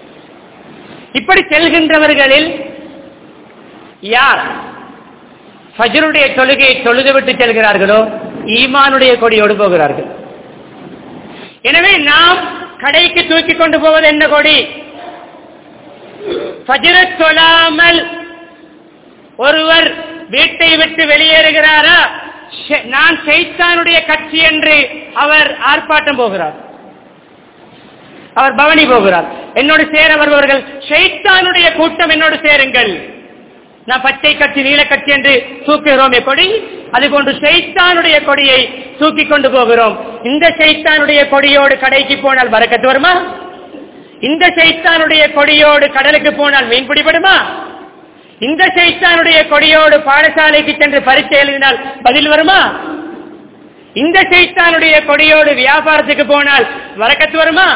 இப்படி செல்கின்றவர்களில் யார் ஃபஜருடைய தொழுகையை தொழுதுவிட்டு செல்கிறார்களோ ஈமானுடைய கொடியோடு போகிறார்கள் எனவே நாம் கடைக்கு தூக்கி கொண்டு போவது என்ன கொடி ஃபஜ்ர தொழாமல் ஒருவர் வீட்டை விட்டு வெளியேறுகிறாரா ஷே- நான் ஷைத்தானுடைய கட்சி என்று அவர் ஆர்ப்பாட்டம் போகிறார் அவர் பவனி போகிறார் என்னோடு சேர வருபவர்கள் ஷைத்தானுடைய கூட்டம் என்னோடு சேருங்கள் நான் பச்சை கட்சி நீல கட்சி என்று தூக்குகிறோமே கொடி அதுபோன்று ஷைத்தானுடைய கொடியை தூக்கி கொண்டு போகிறோம் இந்த ஷைத்தானுடைய கொடியோடு கடைக்கு போனால் வரக்கத்து வருமா இந்த ஷைத்தானுடைய கொடியோடு கடலுக்கு போனால் மீன் பிடிபடுமா இந்த ஷைத்தானுடைய கொடியோடு பாடசாலைக்கு சென்று பரீட்சை எழுதினால் பதில் வருமா இந்த ஷைத்தானுடைய கொடியோடு வியாபாரத்துக்கு போனால் வரக்கத்து வருமா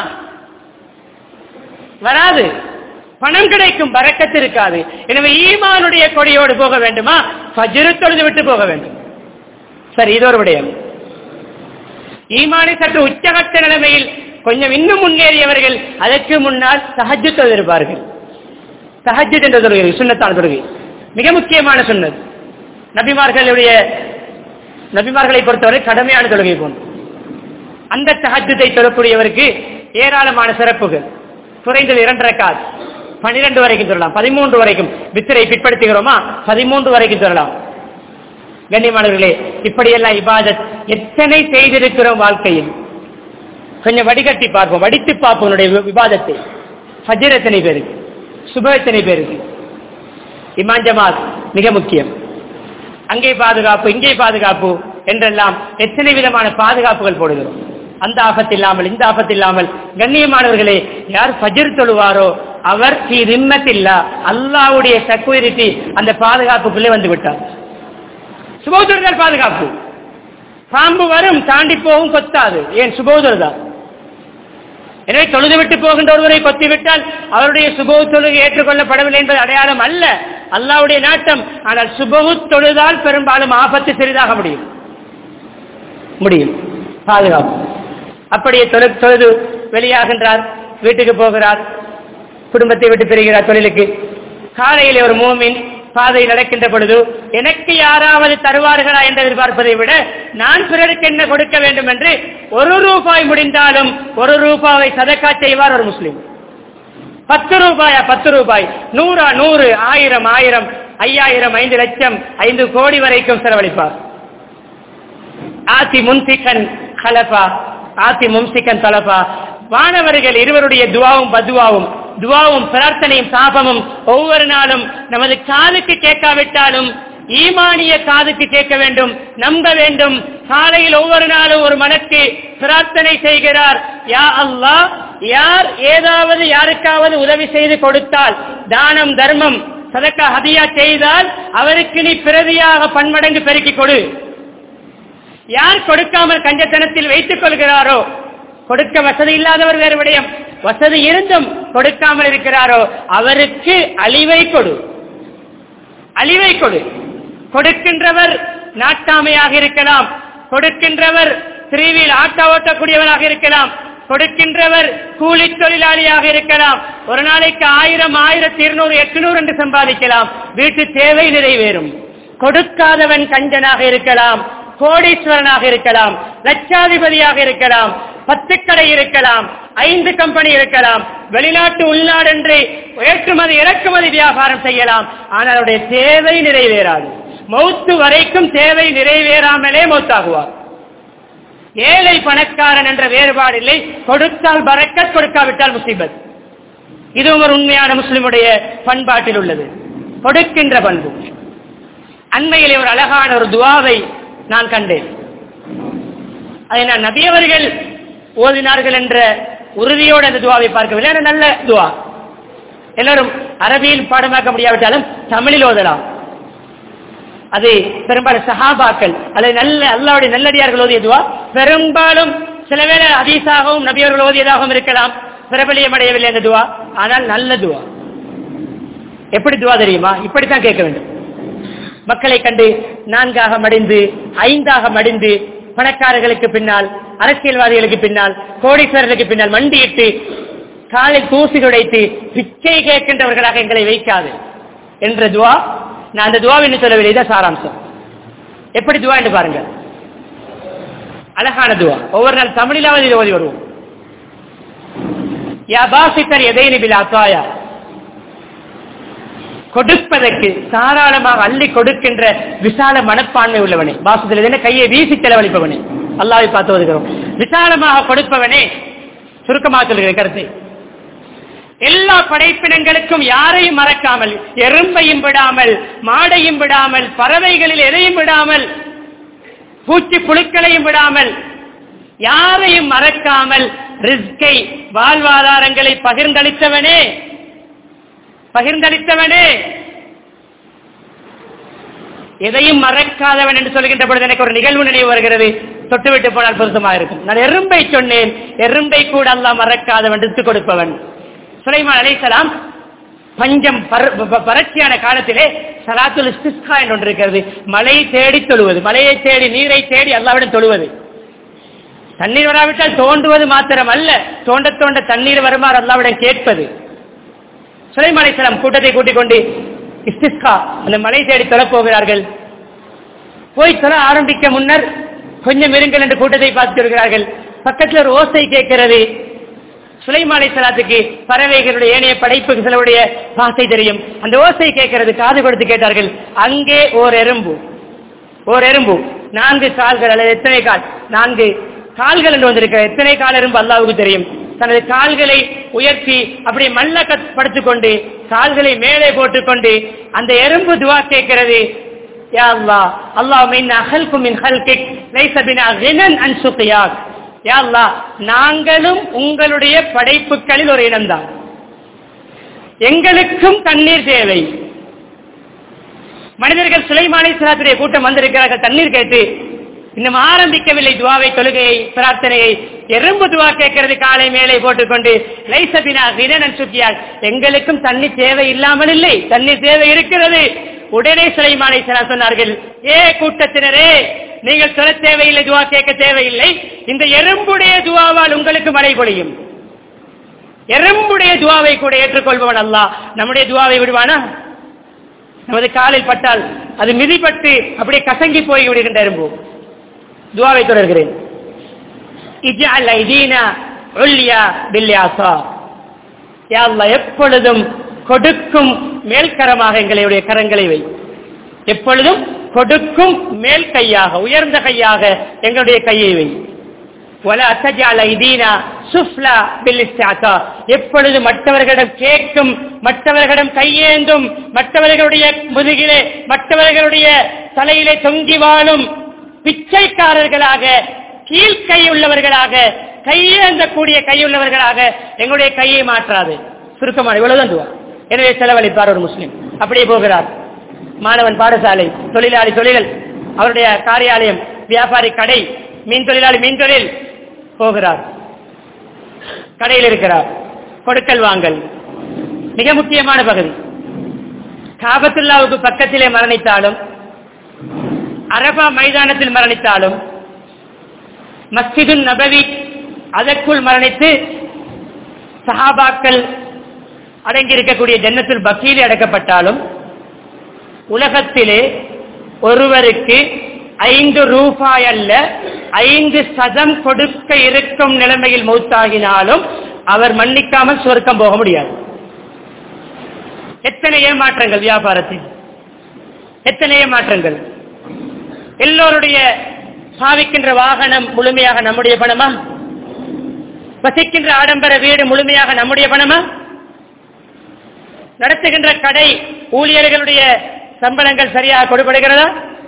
வராது பணம் கிடைக்கும் பறக்கத்து இருக்காது எனவே ஈமானுடைய கொடியோடு போக வேண்டுமா ஃபஜ்ரு தொழுது விட்டு போக வேண்டும் சரி இது ஒரு விடயம் ஈமானை சற்று உச்சகட்ட நிலைமையில் கொஞ்சம் இன்னும் முன்னேறியவர்கள் அதற்கு முன்னால் சஹஜ் தொழிலிருப்பார்கள் சஹஜ் என்ற தொழுகை சுண்ணத்தான தொழுகை மிக முக்கியமான சுண்ணத் நபிமார்களுடைய நபிமார்களை பொறுத்தவரை கடமையான தொழுகை போன்று அந்த தஹஜத்தை தொழக்கூடியவருக்கு ஏராளமான சிறப்புகள் குறைந்தது இரண்டரை கால் பனிரெண்டு வரைக்கும் சொல்லலாம் பதிமூன்று வரைக்கும் வித்திரை பிற்படுத்துகிறோமா பதிமூன்று வரைக்கும் சொல்லலாம் கண்ணியமானவர்களே இப்படியெல்லாம் இபாதத் எத்தனை செய்திருக்கிறோம் வாழ்க்கையில் கொஞ்சம் வடிகட்டி பார்ப்போம் வடித்து பார்ப்போம் உன்னுடைய விவாதத்தை ஃபஜர் எத்தனை பேருக்கு சுப எத்தனை பேருக்கு இமான் ஜமாத் மிக முக்கியம் அங்கே பாதுகாப்பு இங்கே பாதுகாப்பு என்றெல்லாம் எத்தனை விதமான பாதுகாப்புகள் போடுகிறோம் அந்த ஆபத்து இல்லாமல் இந்த ஆபத்து இல்லாமல் கண்ணியமானவர்களே யார் ஃபஜர் தொழுவாரோ அவர் திம்மத்தில்லா அல்லாவுடைய செக்யூரிட்டி அந்த பாதுகாப்புக்குள்ளே வந்து விட்டார் சுபோதரர்கள் பாதுகாப்பு பாம்பு வரும் தாண்டி போகும் கொத்தாது ஏன் சுபோதரதான் எனவே தொழுது விட்டு போகின்ற ஒருவரை கொத்திவிட்டால் அவருடைய சுபவு தொழுகை ஏற்றுக்கொள்ளப்படவில்லை என்பது அடையாளம் அல்ல அல்லாவுடைய நாட்டம் ஆனால் சுபவு தொழுதால் பெரும்பாலும் ஆபத்து சிறிதாக முடியும் முடியும் பாதுகாப்பு அப்படியே தொழு தொழுது வெளியாகின்றார் வீட்டுக்கு போகிறார் குடும்பத்தை விட்டு பிரிகிறார் தொழிலுக்கு காலையில் ஒரு மூமின் பாதை நடக்கின்ற பொழுது எனக்கு யாராவது தருவார்களா என்று எதிர்பார்ப்பதை விட நான் பிறருக்கு என்ன கொடுக்க வேண்டும் என்று ஒரு ரூபாய் முடிந்தாலும் ஒரு ரூபாவை சதக்கா செய்வார் ஒரு முஸ்லிம் பத்து ரூபாயா பத்து ரூபாய் நூறா நூறு ஆயிரம் ஆயிரம் ஐயாயிரம் ஐந்து லட்சம் ஐந்து கோடி வரைக்கும் செலவழிப்பார் ஆத்தி முன்சிக்கன் கலப்பா ஆத்தி மும்சிக்கன் தலப்பா வானவர்கள் இருவருடைய துவாவும் பதுவாவும் துவாவும் பிரார்த்தனையும் சாபமும் ஒவ்வொரு நாளும் நமது காதுக்கு கேட்காவிட்டாலும் ஈமானிய காதுக்கு கேட்க வேண்டும் நம்ப வேண்டும் காலையில் ஒவ்வொரு நாளும் ஒரு மனக்கு பிரார்த்தனை செய்கிறார் யா அல்லாஹ் யார் ஏதாவது யாருக்காவது உதவி செய்து கொடுத்தால் தானம் தர்மம் சதக்கா ஹதியா செய்தால் அவருக்கு நீ பிரதியாக பன்மடங்கு பெருக்கிக் கொடு யார் கொடுக்காமல் கஞ்சத்தனத்தில் வைத்துக் கொள்கிறாரோ கொடுக்க வசதி இல்லாதவர் வேறு விடயம் வசதி இருந்தும் கொடுக்காமல் இருக்கிறாரோ அவருக்கு அழிவை கொடு அழிவை கொடு கொடுக்கின்றவர் நாட்டாமையாக இருக்கலாம் கொடுக்கின்றவர் திரிவில் ஆட்டோ ஓட்டக்கூடியவராக இருக்கலாம் கொடுக்கின்றவர் கூலி தொழிலாளியாக இருக்கலாம் ஒரு நாளைக்கு ஆயிரம் ஆயிரத்தி இருநூறு எட்டுநூறு என்று சம்பாதிக்கலாம் வீட்டு தேவை நிறைவேறும் கொடுக்காதவன் கஞ்சனாக இருக்கலாம் கோடீஸ்வரனாக இருக்கலாம் லட்சாதிபதியாக இருக்கலாம் பத்து கடை இருக்கலாம் ஐந்து கம்பெனி இருக்கலாம் வெளிநாட்டு உள்நாடு என்று ஏற்றுமதி இறக்குமதி வியாபாரம் செய்யலாம் ஆனால் அவருடைய தேவை நிறைவேறாது மௌத்து வரைக்கும் தேவை நிறைவேறாமலே மௌத்தாகுவார் ஏழை பணக்காரன் என்ற வேறுபாடு இல்லை கொடுத்தால் பறக்கத் கொடுக்காவிட்டால் முசீபத் இதுவும் ஒரு உண்மையான முஸ்லிமுடைய பண்பாட்டில் உள்ளது கொடுக்கின்ற பண்பு அண்மையிலே ஒரு அழகான ஒரு துவாவை நான் கண்டேன் அதை நான் நபியவர்கள் ஓதினார்கள் என்ற உறுதியோடு அந்த துவாவை பார்க்கவில்லை ஆனால் நல்ல துவா எல்லாரும் அரபியில் பாடமாக்க முடியாவிட்டாலும் தமிழில் ஓதலாம் அது பெரும்பாலும் சஹாபாக்கள் அல்லது நல்ல அல்லாவுடைய நல்லடியார்கள் ஓதிய துவா பெரும்பாலும் சில வேளை அதீசாகவும் நபியவர்கள் ஓதியதாகவும் இருக்கலாம் பிரபலியம் அடையவில்லை அந்த துவா ஆனால் நல்ல துவா எப்படி துவா தெரியுமா இப்படித்தான் கேட்க வேண்டும் மக்களை கண்டு நான்காக மடிந்து ஐந்தாக மடிந்து பணக்காரர்களுக்கு பின்னால் அரசியல்வாதிகளுக்கு பின்னால் கோடீஸ்வரர்களுக்கு பின்னால் மண்டியிட்டு காலில் தூசி துடைத்து பிச்சை கேட்கின்றவர்களாக எங்களை வைக்காது என்ற துவா நான் அந்த துவா என்று சொல்லவில்லை இதான் சாராம்சம் எப்படி துவா என்று பாருங்க அழகான துவா ஒவ்வொரு நாள் தமிழிலாவது இதை ஓதி வருவோம் யா பாசித்தர் எதைனி பில் அத்தாயா கொடுப்பதற்கு தாராளமாக அள்ளி கொடுக்கின்ற விசால மனப்பான்மை உள்ளவனே பாசத்தில் என்ன கையை வீசி செலவழிப்பவனே அல்லாவை பார்த்து வருகிறோம் விசாலமாக கொடுப்பவனே சுருக்கமாக சொல்கிறேன் கருத்தை எல்லா படைப்பினங்களுக்கும் யாரையும் மறக்காமல் எறும்பையும் விடாமல் மாடையும் விடாமல் பறவைகளில் எதையும் விடாமல் பூச்சி புழுக்களையும் விடாமல் யாரையும் மறக்காமல் ரிஸ்கை வாழ்வாதாரங்களை பகிர்ந்தளித்தவனே பகிர்ந்தளித்தவனே எதையும் மறக்காதவன் என்று சொல்கின்ற பொழுது எனக்கு ஒரு நிகழ்வு நினைவு வருகிறது தொட்டுவிட்டு போனால் பொருத்தமாக இருக்கும் நான் எறும்பை சொன்னேன் எறும்பை கூட அல்லாஹ் மறக்காதவன் எடுத்துக் கொடுப்பவன் சுலைமான் அலைசலாம் பஞ்சம் பர- ப- வறட்சியான காலத்திலே சலாத்துல் இஸ்திஸ்கா என்று ஒன்று இருக்கிறது மழை தேடி தொழுவது மழையை தேடி நீரை தேடி அல்லாவிடம் தொழுவது தண்ணீர் வராவிட்டால் தோண்டுவது மாத்திரம் அல்ல தோண்ட தோண்ட தண்ணீர் வருமாறு அல்லாவிடம் கேட்பது சுலைமான் அலைஹிஸ்ஸலாம் கூட்டத்தை கூட்டிக் கொண்டு இஸ்திஸ்கா அந்த மலை தேடி தொழப் போகிறார்கள் போய் தொழ ஆரம்பிக்க முன்னர் கொஞ்சம் இருங்கள் என்று கூட்டத்தை பார்த்து வருகிறார்கள் பக்கத்தில் ஒரு ஓசை கேட்கிறது சுலைமாலை சலாத்துக்கு பறவைகளுடைய ஏனைய படைப்பு சிலருடைய பாசை தெரியும் அந்த ஓசை கேட்கிறது காது கொடுத்து கேட்டார்கள் அங்கே ஓர் எறும்பு ஓர் எறும்பு நான்கு கால்கள் அல்லது எத்தனை கால் நான்கு கால்கள் என்று வந்திருக்கிற எத்தனை கால் எறும்பு அல்லாவுக்கு தெரியும் தனது கால்களை உயர்த்தி அப்படியே மல்ல படுத்துக் கொண்டு கால்களை மேலே போட்டுக்கொண்டு அந்த எறும்பு துவா கேட்கிறது யா அல்லாஹ் அல்லாஹ் மின் அகல்கும் மின் ஹல்கிக் லைஸ பினா கினன் அன் சுகியாக் யா அல்லாஹ் நாங்களும் உங்களுடைய படைப்புகளில் ஒரு இனம்தான் எங்களுக்கும் தண்ணீர் தேவை மனிதர்கள் சுலைமானை சிலாத்துடைய கூட்டம் வந்திருக்கிறார்கள் தண்ணீர் கேட்டு இன்னும் ஆரம்பிக்கவில்லை துவாவை தொழுகையை பிரார்த்தனையை எறும்பு துவா கேட்கிறது காலை மேலே போட்டுக்கொண்டு லைசபினா வினன் சுக்கியார் எங்களுக்கும் தண்ணீர் தேவை இல்லாமல் இல்லை தண்ணீர் தேவை இருக்கிறது உடனே சுலைமானை சிலா சொன்னார்கள் ஏ கூட்டத்தினரே நீங்கள் சொல்ல தேவையில்லை துவா கேட்க தேவையில்லை இந்த எறும்புடைய துவாவால் உங்களுக்கு மழை பொழியும் எறும்புடைய துவாவை கூட ஏற்றுக்கொள்பவன் அல்லாஹ் நம்முடைய துவாவை விடுவானா நமது காலில் பட்டால் அது மிதிப்பட்டு அப்படியே கசங்கி போய் விடுகின்ற எறும்பு துவாவை தொடர்கிறேன் இஜ்அல் ஐதீனா உல்யா பில்யாசா யா அல்லாஹ் எப்பொழுதும் கொடுக்கும் மேல்கரமாக எங்களுடைய கரங்களை வை எப்பொழுதும் கொடுக்கும் மேல் கையாக உயர்ந்த கையாக எங்களுடைய கையை வை ولا تجعل ايدينا سفلى بالاستعطاء எப்பொழுது மற்றவர்களிடம் கேட்கும் மற்றவர்களிடம் கையேந்தும் மற்றவர்களுடைய முதுகிலே மற்றவர்களுடைய தலையிலே தொங்கி வாழும் பிச்சைக்காரர்களாக கீழ்கை உள்ளவர்களாக கையேந்தக்கூடிய கையுள்ளவர்களாக எங்களுடைய கையை மாற்றாது சுருக்கமான இவ்வளவுதான் துவா எனவே செலவழிப்பார் ஒரு முஸ்லிம் அப்படியே போகிறார் மாணவன் பாடசாலை தொழிலாளி தொழில்கள் அவருடைய காரியாலயம் வியாபாரி கடை மீன் தொழிலாளி மீன் தொழில் போகிறார் கடையில் இருக்கிறார் கொடுக்கல் வாங்கல் மிக முக்கியமான பகுதி காபத்துல்லாவுக்கு பக்கத்திலே மரணித்தாலும் அரபா மைதானத்தில் மரணித்தாலும் மஸ்ஜிது நபவி அதற்குள் மரணித்து சஹாபாக்கள் அடங்கி இருக்கக்கூடிய ஜன்னத்தில் பக்கீலி அடக்கப்பட்டாலும் உலகத்திலே ஒருவருக்கு ஐந்து ரூபாய் அல்ல ஐந்து சதம் கொடுக்க இருக்கும் நிலைமையில் மௌத்தாகினாலும் அவர் மன்னிக்காமல் சொர்க்கம் போக முடியாது எத்தனை ஏமாற்றங்கள் வியாபாரத்தில் எத்தனை ஏமாற்றங்கள் எல்லோருடைய பாவிக்கின்ற வாகனம் முழுமையாக நம்முடைய பணமா வசிக்கின்ற ஆடம்பர வீடு முழுமையாக நம்முடைய பணமா நடத்துகின்ற கடை ஊழியர்களுடைய சம்பளங்கள் சரியாக கொடுக்கப்படுகிறதா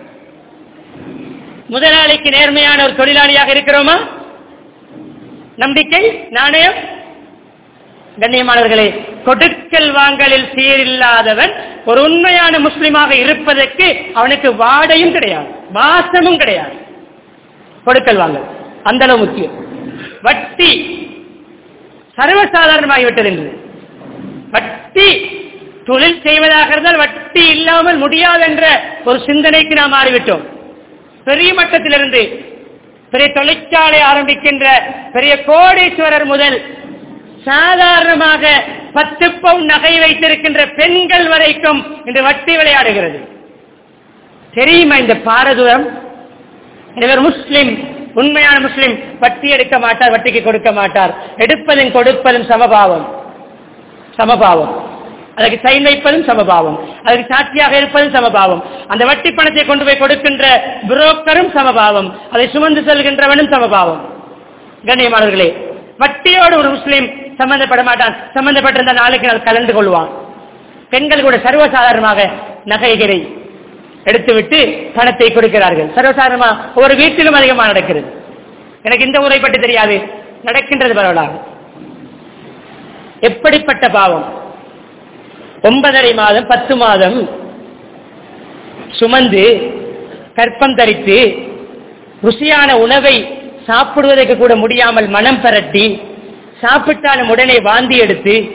முதலாளிக்கு நேர்மையான ஒரு தொழிலாளியாக இருக்கிறோமா நம்பிக்கை நாணயம் கண்ணியமானவர்களே கொடுக்கல் வாங்கலில் சீரில்லாதவன் ஒரு உண்மையான முஸ்லிமாக இருப்பதற்கு அவனுக்கு வாடையும் கிடையாது வாசமும் கிடையாது கொடுக்கல் வாங்கல் அந்த அளவு முக்கியம் வட்டி சர்வசாதாரணமாகிவிட்டது என்று வட்டி தொழில் செய்வதாக இருந்தால் வட்டி இல்லாமல் முடியாது என்ற ஒரு சிந்தனைக்கு நாம் மாறிவிட்டோம் பெரிய மட்டத்திலிருந்து பெரிய தொழிற்சாலை ஆரம்பிக்கின்ற பெரிய கோடீஸ்வரர் முதல் சாதாரணமாக பத்து பவுன் நகை வைத்திருக்கின்ற பெண்கள் வரைக்கும் இன்று வட்டி விளையாடுகிறது தெரியுமா இந்த பாரதூரம் எனவே ஒரு முஸ்லிம் உண்மையான முஸ்லிம் வட்டி எடுக்க மாட்டார் வட்டிக்கு கொடுக்க மாட்டார் எடுப்பதும் கொடுப்பதும் சமபாவம் சமபாவம் அதற்கு சைன் வைப்பதும் சமபாவம் அதற்கு சாட்சியாக இருப்பதும் சமபாவம் அந்த வட்டி பணத்தை கொண்டு போய் கொடுக்கின்ற புரோக்கரும் சமபாவம் அதை சுமந்து செல்கின்றவனும் சமபாவம் கண்ணியமானவர்களே வட்டியோடு ஒரு முஸ்லீம் சம்பந்தப்பட மாட்டான் சம்பந்தப்பட்டிருந்த நாளைக்கு நாள் கலந்து கொள்வான் பெண்கள் கூட சர்வசாதாரணமாக நகைகளை எடுத்துவிட்டு பணத்தை கொடுக்கிறார்கள் சர்வசாதாரணமா ஒவ்வொரு வீட்டிலும் அதிகமாக நடக்கிறது எனக்கு இந்த ஊரை பற்றி தெரியாது நடக்கின்றது பரவலாக எப்படிப்பட்ட பாவம் ஒன்பதரை மாதம் பத்து மாதம் சுமந்து கற்பம் தரித்து ருசியான உணவை சாப்பிடுவதற்கு கூட முடியாமல் மனம் பரட்டி சாப்பிட்டாலும் உடனே வாந்தி எடுத்து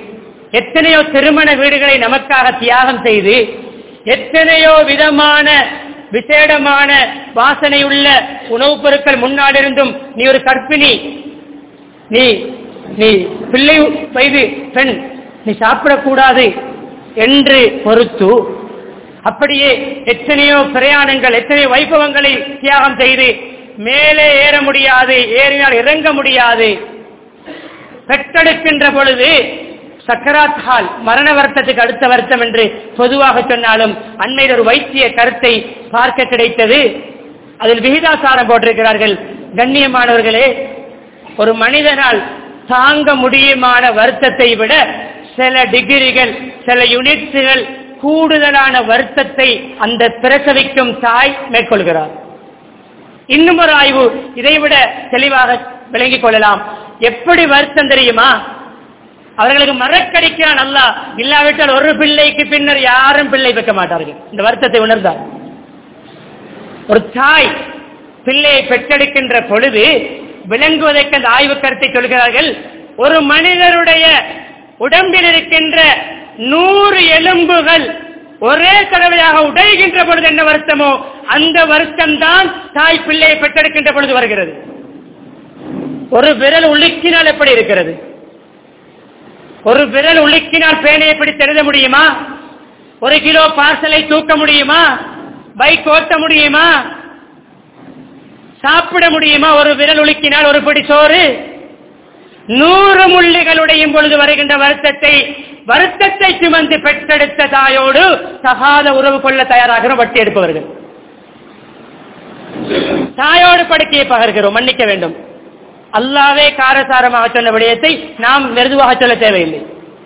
எத்தனையோ திருமண வீடுகளை நமக்காக தியாகம் செய்து எத்தனையோ விதமான விசேடமான வாசனை உள்ள உணவுப் பொருட்கள் முன்னாடிருந்தும் நீ ஒரு கற்பிணி நீ நீ பிள்ளை வயது பெண் நீ சாப்பிடக்கூடாது என்று பொறுத்து அப்படியே எத்தனையோ பிரயாணங்கள் எத்தனையோ வைபவங்களை தியாகம் செய்து மேலே ஏற முடியாது ஏறினால் இறங்க முடியாது பெற்றெடுக்கின்ற பொழுது சக்கராத் ஹால் மரண வருத்தத்துக்கு அடுத்த வருத்தம் என்று பொதுவாக சொன்னாலும் அண்மையில் ஒரு வைத்திய கருத்தை பார்க்க கிடைத்தது அதில் விகிதாசாரம் போட்டிருக்கிறார்கள் கண்ணியமானவர்களே ஒரு மனிதனால் தாங்க முடியுமான வருத்தத்தை விட சில டிகிரிகள் சில யூனிட்ஸுகள் கூடுதலான வருத்தத்தை அந்த பிரசவிக்கும் தாய் மேற்கொள்கிறார் இன்னும் ஒரு ஆய்வு இதைவிட தெளிவாக விளங்கிக் கொள்ளலாம் எப்படி வருத்தம் தெரியுமா அவர்களுக்கு மறக்கடிக்கிறான் அல்ல இல்லாவிட்டால் ஒரு பிள்ளைக்கு பின்னர் யாரும் பிள்ளை வைக்க மாட்டார்கள் இந்த வருத்தத்தை உணர்ந்தார் ஒரு தாய் பிள்ளையை பெற்றெடுக்கின்ற பொழுது விளங்குவதற்கு அந்த ஆய்வு கருத்தை சொல்கிறார்கள் ஒரு மனிதருடைய உடம்பில் இருக்கின்ற நூறு எலும்புகள் ஒரே தடவையாக உடைகின்ற பொழுது என்ன வருத்தமோ அந்த வருத்தம் தான் தாய் பிள்ளையை பெற்றெடுக்கின்ற பொழுது வருகிறது ஒரு விரல் உலுக்கினால் எப்படி இருக்கிறது ஒரு விரல் உலுக்கினால் பேனையை பிடித்து எழுத முடியுமா ஒரு கிலோ பார்சலை தூக்க முடியுமா பைக் ஓட்ட முடியுமா சாப்பிட முடியுமா ஒரு விரல் உலுக்கினால் ஒரு பிடி சோறு நூறு முள்ளிகள் உடையும் பொழுது வருகின்ற வருத்தத்தை வருத்தத்தை சுமந்து பெற்றெடுத்த தாயோடு தகாத உறவு கொள்ள தயாராகிற வட்டி எடுப்பவர்கள் தாயோடு படுக்கையை பகர்கிறோம் மன்னிக்க வேண்டும் அல்லாவே காரசாரமாக சொன்ன விடயத்தை நாம் மெருதுவாக சொல்ல தேவையில்லை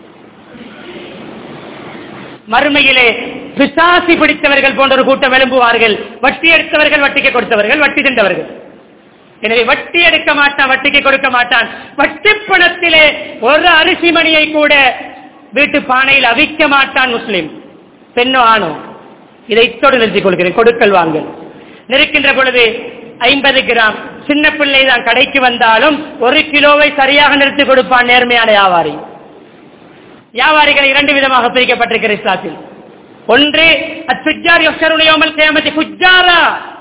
மறுமையிலே பிசாசி பிடித்தவர்கள் போன்ற ஒரு கூட்டம் எழும்புவார்கள் வட்டி எடுத்தவர்கள் வட்டிக்கு கொடுத்தவர்கள் வட்டி தின்றவர்கள் எனவே வட்டி எடுக்க மாட்டான் வட்டிக்கு கொடுக்க மாட்டான் வட்டி பணத்திலே ஒரு அரிசி மணியை கூட வீட்டு பானையில் அவிக்க மாட்டான் முஸ்லிம் பெண்ணோ ஆணோ இதை இத்தோடு நிறுத்திக் கொள்கிறேன் கொடுக்கல் வாங்கல் நிற்கின்ற பொழுது ஐம்பது கிராம் சின்ன பிள்ளை தான் கடைக்கு வந்தாலும் ஒரு கிலோவை சரியாக நிறுத்தி கொடுப்பான் நேர்மையான வியாபாரி வியாபாரிகள் இரண்டு விதமாக பிரிக்கப்பட்டிருக்கிற இஸ்லாத்தில் ஒன்று அத்துஜார் யோசருடையோமல் கேமத்தி குஜாரா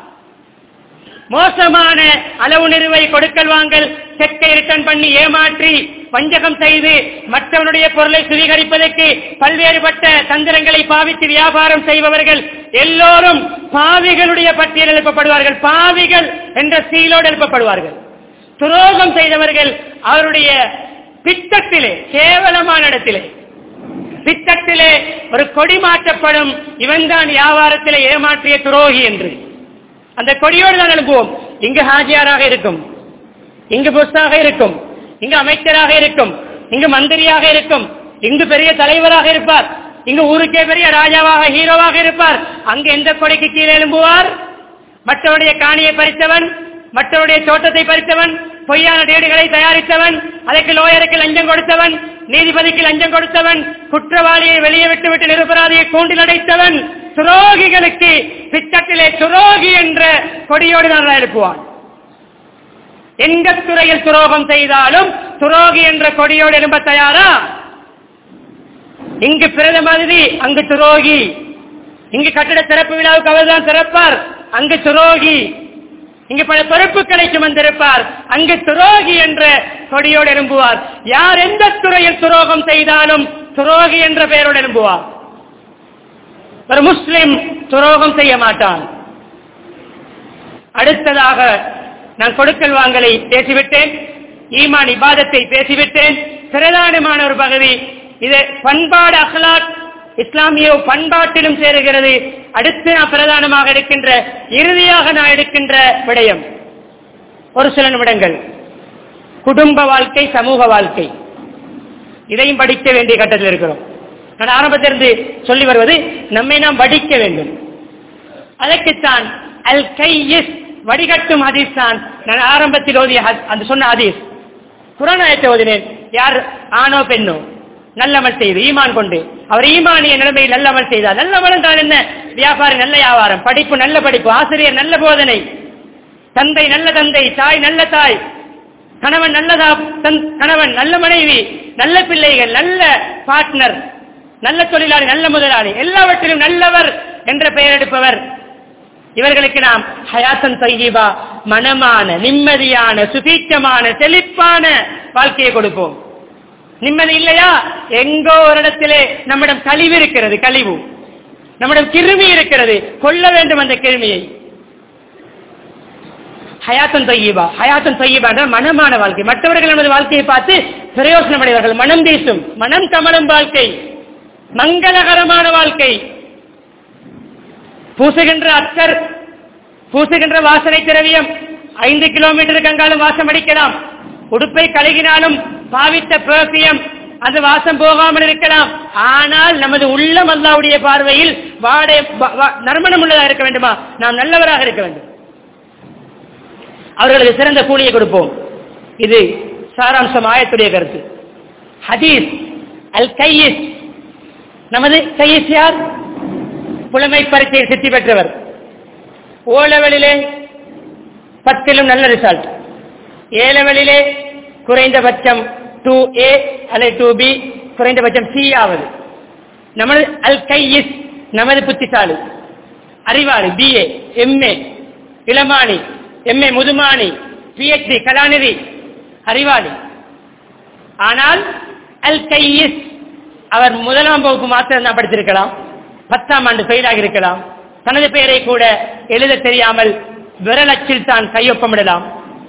மோசமான அளவு நிறுவை கொடுக்கல் வாங்கல் செக்கை ரிட்டர்ன் பண்ணி ஏமாற்றி வஞ்சகம் செய்து மற்றவனுடைய பொருளை சுவீகரிப்பதற்கு பல்வேறுபட்ட தந்திரங்களை பாவித்து வியாபாரம் செய்பவர்கள் எல்லோரும் பாவிகளுடைய பட்டியல் எழுப்பப்படுவார்கள் பாவிகள் என்ற சீலோடு எழுப்பப்படுவார்கள் துரோகம் செய்தவர்கள் அவருடைய பித்தத்திலே கேவலமான இடத்திலே பித்தத்திலே ஒரு கொடி மாற்றப்படும் இவன்தான் வியாபாரத்திலே ஏமாற்றிய துரோகி என்று அந்த கொடியோடு தான் அனுப்புவோம் இங்கு ஹாஜியாராக இருக்கும் இங்கு புஸ்தாக இருக்கும் இங்கு அமைச்சராக இருக்கும் இங்கு மந்திரியாக இருக்கும் இங்கு பெரிய தலைவராக இருப்பார் இங்கு ஊருக்கே பெரிய ராஜாவாக ஹீரோவாக இருப்பார் அங்கு எந்த கொடைக்கு கீழே எழும்புவார் மற்றவருடைய காணியை பறித்தவன் மற்றவருடைய தோட்டத்தை பறித்தவன் பொய்யான டேடுகளை தயாரித்தவன் அதற்கு லோயருக்கு லஞ்சம் கொடுத்தவன் நீதிபதிக்கு லஞ்சம் கொடுத்தவன் குற்றவாளியை வெளியே விட்டு விட்டு நிரபராதியை கூண்டில் அடைத்தவன் துரோகிகளுக்கு பித்தத்திலே துரோகி என்ற கொடியோடு தான் எழுப்புவான் எந்த துறையில் துரோகம் செய்தாலும் துரோகி என்ற கொடியோடு எழும்ப தயாரா இங்கு பிரதமதி அங்கு துரோகி இங்கு கட்டிட திறப்பு விழாவுக்கு அவர்தான் திறப்பார் அங்கு துரோகி இங்கு பல பொறுப்புகளை சுமந்திருப்பார் அங்கு துரோகி என்ற கொடியோடு எழும்புவார் யார் எந்த துறையில் துரோகம் செய்தாலும் துரோகி என்ற பெயரோடு எழும்புவார் ஒரு முஸ்லிம் துரோகம் செய்ய மாட்டான் அடுத்ததாக நான் கொடுக்கல் வாங்கலை பேசிவிட்டேன் ஈமான் இபாதத்தை பேசிவிட்டேன் பிரதானமான ஒரு பகுதி இது பண்பாடு அகலாட் இஸ்லாமிய பண்பாட்டிலும் சேருகிறது அடுத்து நான் பிரதானமாக எடுக்கின்ற இறுதியாக நான் எடுக்கின்ற விடயம் ஒரு சில நிமிடங்கள் குடும்ப வாழ்க்கை சமூக வாழ்க்கை இதையும் படிக்க வேண்டிய கட்டத்தில் இருக்கிறோம் நான் ஆரம்பத்திலிருந்து சொல்லி வருவது நம்மை நாம் படிக்க வேண்டும் அதற்குத்தான் அல் கையிஸ் வடிகட்டும் ஹதீஸ் தான் நான் ஆரம்பத்தில் ஓதிய ஹத்- அந்த சொன்ன ஹதீஸ் குரானாயத்தை ஓதினேன் யார் ஆணோ பெண்ணோ நல்லமல் செய்து ஈமான் கொண்டு அவர் ஈமானிய நிலைமையில் நல்லமல் செய்தார் நல்லமல் என்றால் என்ன வியாபாரி நல்ல வியாபாரம் படிப்பு நல்ல படிப்பு ஆசிரியர் நல்ல போதனை தந்தை நல்ல தந்தை தாய் நல்ல தாய் கணவன் நல்லதா தன் கணவன் நல்ல மனைவி நல்ல பிள்ளைகள் நல்ல பார்ட்னர் நல்ல தொழிலாளி நல்ல முதலாளி எல்லாவற்றிலும் நல்லவர் என்ற பெயர் எடுப்பவர் இவர்களுக்கு நாம் ஹயாத்தன் தையீபா மனமான நிம்மதியான சுபீட்சமான செழிப்பான வாழ்க்கையை கொடுப்போம் நிம்மதி இல்லையா எங்கோ ஒரு இடத்திலே நம்மிடம் கழிவு இருக்கிறது கழிவு நம்மிடம் கிருமி இருக்கிறது கொல்ல வேண்டும் அந்த கிருமியை ஹயாத்தன் தொய்யீபா ஹயாத்தன் தொய்யீபா என்ற மனமான வாழ்க்கை மற்றவர்கள் நமது வாழ்க்கையை பார்த்து பிரயோசனம் அடைவார்கள் மனம் வீசும் மனம் கமலும் வாழ்க்கை மங்களகரமான வாழ்க்கை பூசுகின்ற அத்தர் பூசுகின்ற வாசனை திரவியம் ஐந்து கிலோமீட்டருக்கு அங்காலும் வாசம் அடிக்கலாம் உடுப்பை கழுகினாலும் பாவித்த பெர்பியம் அந்த வாசம் போகாமல் இருக்கலாம் ஆனால் நமது உள்ளம் அல்லாவுடைய பார்வையில் வாடை வா- வா- நறுமணம் உள்ளதாக இருக்க வேண்டுமா நாம் நல்லவராக இருக்க வேண்டும் அவர்களுக்கு சிறந்த கூலியை கொடுப்போம் இது சாராம்சம் ஆயத்துடைய கருத்து ஹதீஸ் அல் கையிஸ் நமது கையிஸ் யார் புலமை பரீட்சையில் சித்தி பெற்றவர் ஓலவெளிலே பத்திலும் நல்ல ரிசல்ட் ஏலவெளிலே குறைந்தபட்சம் டூ ஏ அல்லது டூ பி குறைந்தபட்சம் சி ஆவது நமது அல் கையிஸ் நமது புத்திசாலி அறிவாளி பிஏ எம்ஏ இளமானி எம்ஏ முதுமானி பிஹெச்டி கலாநிதி அறிவாளி ஆனால் அல் கையிஸ் அவர் முதலாம் வகுப்பு மாத்திரம் தான் படித்திருக்கலாம் பத்தாம் ஆண்டு ஃபெயிலாகி இருக்கலாம் தனது பெயரை கூட எழுத தெரியாமல் விரலச்சில் தான் கையொப்பமிடலாம்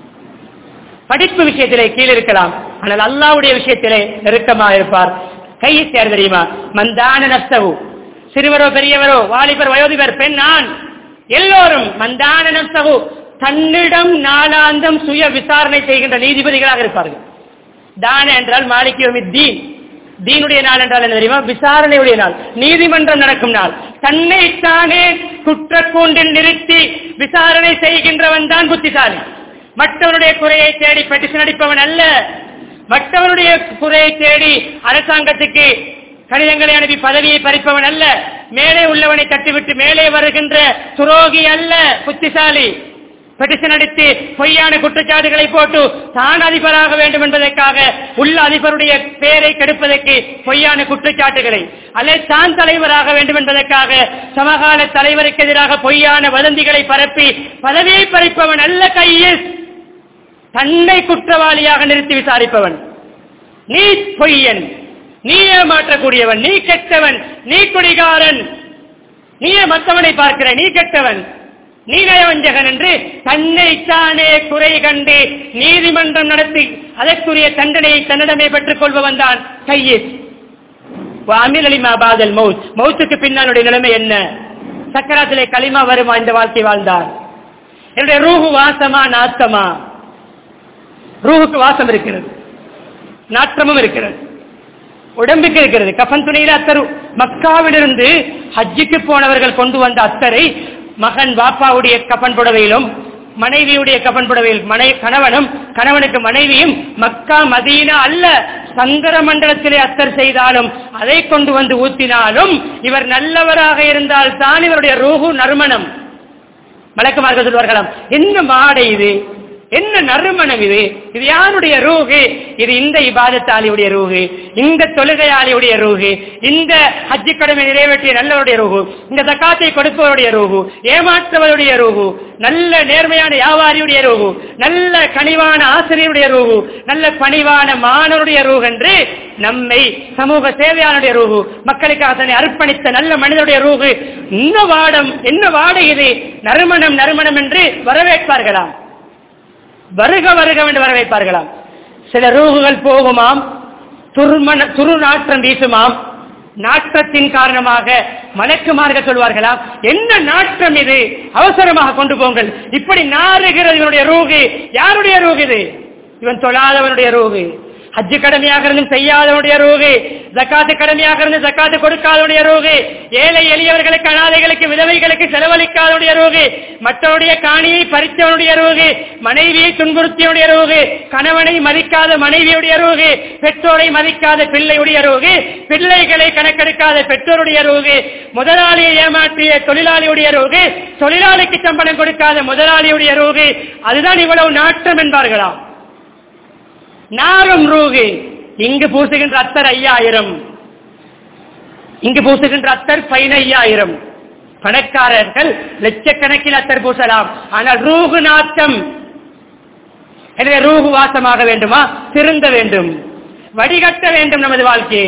படிப்பு விஷயத்திலே கீழ் இருக்கலாம் ஆனால் அல்லாவுடைய விஷயத்திலே நெருக்கமாக இருப்பார் கையை சேர் தெரியுமா மந்தான நப்சவு சிறுவரோ பெரியவரோ வாலிபர் வயோதிபர் பெண் ஆண் எல்லோரும் மந்தான நப்சவு தன்னிடம் நாளாந்தம் சுய விசாரணை செய்கின்ற நீதிபதிகளாக இருப்பார்கள் தான என்றால் மாலிக்கியோமி தீன் தீனுடைய நாள் என்றால் என்ன தெரியுமா விசாரணையுடைய நாள் நீதிமன்றம் நடக்கும் நாள் தன்னை தானே குற்றக்கூண்டில் நிறுத்தி விசாரணை செய்கின்றவன் தான் புத்திசாலி மற்றவருடைய குறையை தேடி பெட்டிஷன் அடிப்பவன் அல்ல மற்றவருடைய குறையை தேடி அரசாங்கத்துக்கு கடிதங்களை அனுப்பி பதவியை பறிப்பவன் அல்ல மேலே உள்ளவனை தட்டிவிட்டு மேலே வருகின்ற துரோகி அல்ல புத்திசாலி பெட்டிஷன் அடித்து பொய்யான குற்றச்சாட்டுகளை போட்டு தான் அதிபராக வேண்டும் என்பதற்காக உள்ள அதிபருடைய பெயரை கெடுப்பதற்கு பொய்யான குற்றச்சாட்டுகளை அல்லது தான் தலைவராக வேண்டும் என்பதற்காக சமகால தலைவருக்கு எதிராக பொய்யான வதந்திகளை பரப்பி பதவியை பறிப்பவன் அல்ல கையில் தன்னை குற்றவாளியாக நிறுத்தி விசாரிப்பவன் நீ பொய்யன் நீ ஏமாற்றக்கூடியவன் நீ கெட்டவன் நீ குடிகாரன் நீயே மற்றவனை பார்க்கிற நீ கெட்டவன் நீ நயவஞ்சகன் என்று தன்னை தானே குறை கண்டு நீதிமன்றம் நடத்தி அதற்குரிய தண்டனையை தன்னிடமே பெற்றுக் கொள்பவன் தான் கையில் அமீர் அலிமா பாதல் மவுத் மவுத்துக்கு பின்னாலுடைய நிலைமை என்ன சக்கராத்திலே களிமா வருமா இந்த வாழ்க்கை வாழ்ந்தார் என்னுடைய ரூஹு வாசமா நாத்தமா ரூஹுக்கு வாசம் இருக்கிறது நாற்றமும் இருக்கிறது உடம்புக்கு இருக்கிறது கஃன் துணியில அத்தர் மக்காவிலிருந்து ஹஜ்ஜுக்கு போனவர்கள் கொண்டு வந்த அத்தரை மகன் பாப்பாவுடைய கப்பன் புடவையிலும் மனைவியுடைய கப்பன் புடவையில் மனை கணவனும் கணவனுக்கு மனைவியும் மக்கா மதீனா அல்ல சந்திர மண்டலத்திலே அத்தர் செய்தாலும் அதை கொண்டு வந்து ஊத்தினாலும் இவர் நல்லவராக இருந்தால் தான் இவருடைய ரூஹு நறுமணம் மலக்குமார்கள் சொல்வார்களாம் என்ன மாடை இது என்ன நறுமணம் இது இது யாருடைய ரூகு இது இந்த இபாதத்தாலியுடைய ரூகு இந்த தொழுகையாளியுடைய ரூகு இந்த ஹஜ்ஜி கடமை நிறைவேற்றிய நல்லவருடைய ரூகு இந்த தக்காத்தை கொடுப்பவருடைய ரூகு ஏமாற்றுவருடைய ரூகு நல்ல நேர்மையான வியாபாரியுடைய ரூகு நல்ல கனிவான ஆசிரியருடைய ரூகு நல்ல பணிவான மாணவருடைய ரூகு என்று நம்மை சமூக சேவையானுடைய ரூகு மக்களுக்காக தன்னை அர்ப்பணித்த நல்ல மனிதனுடைய ரூகு என்ன வாடம் என்ன வாடை இது நறுமணம் நறுமணம் என்று வரவேற்பார்களாம் வருக வருக என்று வரவேற்பார்களாம் சில ரூகுகள் போகுமாம் துர்மண துரு நாற்றம் வீசுமாம் நாற்றத்தின் காரணமாக மலக்குமார்கள் சொல்வார்களாம் என்ன நாற்றம் இது அவசரமாக கொண்டு போங்கள் இப்படி நாறுகிறது இவனுடைய ரூகு யாருடைய ரூகு இது இவன் தொழாதவனுடைய ரூகு ஹஜ்ஜு கடமையாக இருந்தும் செய்யாதவனுடைய ரூகு ஜக்காத்து கடமையாக இருந்து ஜக்காத்து கொடுக்காதவனுடைய ரூகு ஏழை எளியவர்களுக்கு அனாதைகளுக்கு விதவைகளுக்கு செலவழிக்காதவனுடைய ரூகு மற்றவனுடைய காணியை பறித்தவனுடைய ரூகு மனைவியை துன்புறுத்தியவனுடைய ரூகு கணவனை மதிக்காத மனைவியுடைய ரூகு பெற்றோரை மதிக்காத பிள்ளையுடைய ரூகு பிள்ளைகளை கணக்கெடுக்காத பெற்றோருடைய ரூகு முதலாளியை ஏமாற்றிய தொழிலாளியுடைய ரூகு தொழிலாளிக்கு சம்பளம் கொடுக்காத முதலாளியுடைய ரூகு அதுதான் இவ்வளவு நாட்டம் என்பார்களாம் நாரும் ரூகு இங்கு பூசுகின்ற அத்தர் ஐயாயிரம் இங்கு பூசுகின்ற அத்தர் பதினையாயிரம் பணக்காரர்கள் லட்சக்கணக்கில் அத்தர் பூசலாம் ஆனால் ரூகு நாட்டம் எனவே ரூகு வாசமாக வேண்டுமா திருந்த வேண்டும் வடிகட்ட வேண்டும் நமது வாழ்க்கையை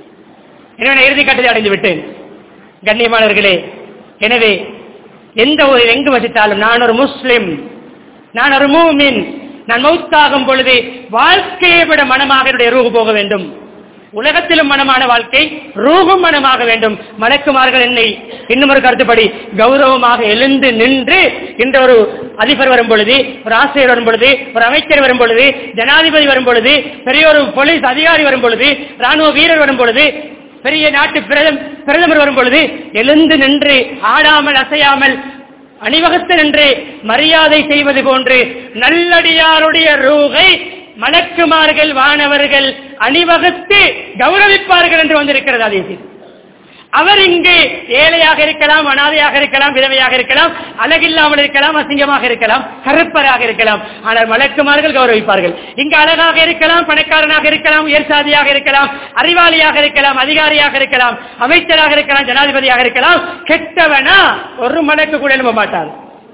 எனவே நான் இறுதி கட்டத்தை அடைந்து விட்டேன் கண்ணியமானவர்களே எனவே எந்த ஒரு எங்கு வசித்தாலும் நான் ஒரு முஸ்லிம் நான் ஒரு மூமின் நான் மௌத்தாகும் பொழுது வாழ்க்கையை விட மனமாக என்னுடைய ரூகு போக வேண்டும் உலகத்திலும் மனமான வாழ்க்கை ரூகும் மனமாக வேண்டும் மலக்குமார்கள் என்னை இன்னும் ஒரு கருத்துப்படி கௌரவமாக எழுந்து நின்று இந்த ஒரு அதிபர் வரும் பொழுது ஒரு ஆசிரியர் வரும் பொழுது ஒரு அமைச்சர் வரும் பொழுது ஜனாதிபதி வரும் பொழுது பெரிய ஒரு போலீஸ் அதிகாரி வரும் பொழுது ராணுவ வீரர் வரும் பொழுது பெரிய நாட்டு பிரதம் பிரதமர் வரும் பொழுது எழுந்து நின்று ஆடாமல் அசையாமல் அணிவகுத்து நின்று மரியாதை செய்வது போன்று நல்லடியாருடைய ரூகை மலக்குமார்கள் வானவர்கள் அணிவகுத்து கௌரவிப்பார்கள் என்று வந்திருக்கிறது அதே அவர் இங்கு ஏழையாக இருக்கலாம் அனாதையாக இருக்கலாம் விதவையாக இருக்கலாம் அழகில்லாமல் இருக்கலாம் அசிங்கமாக இருக்கலாம் கருப்பராக இருக்கலாம் ஆனால் மலக்குமார்கள் கௌரவிப்பார்கள் இங்கு அழகாக இருக்கலாம் பணக்காரனாக இருக்கலாம் உயர்சாதியாக இருக்கலாம் அறிவாளியாக இருக்கலாம் அதிகாரியாக இருக்கலாம் அமைச்சராக இருக்கலாம் ஜனாதிபதியாக இருக்கலாம் கெட்டவனா ஒரு மலக்கு கூட எழும்ப மாட்டார்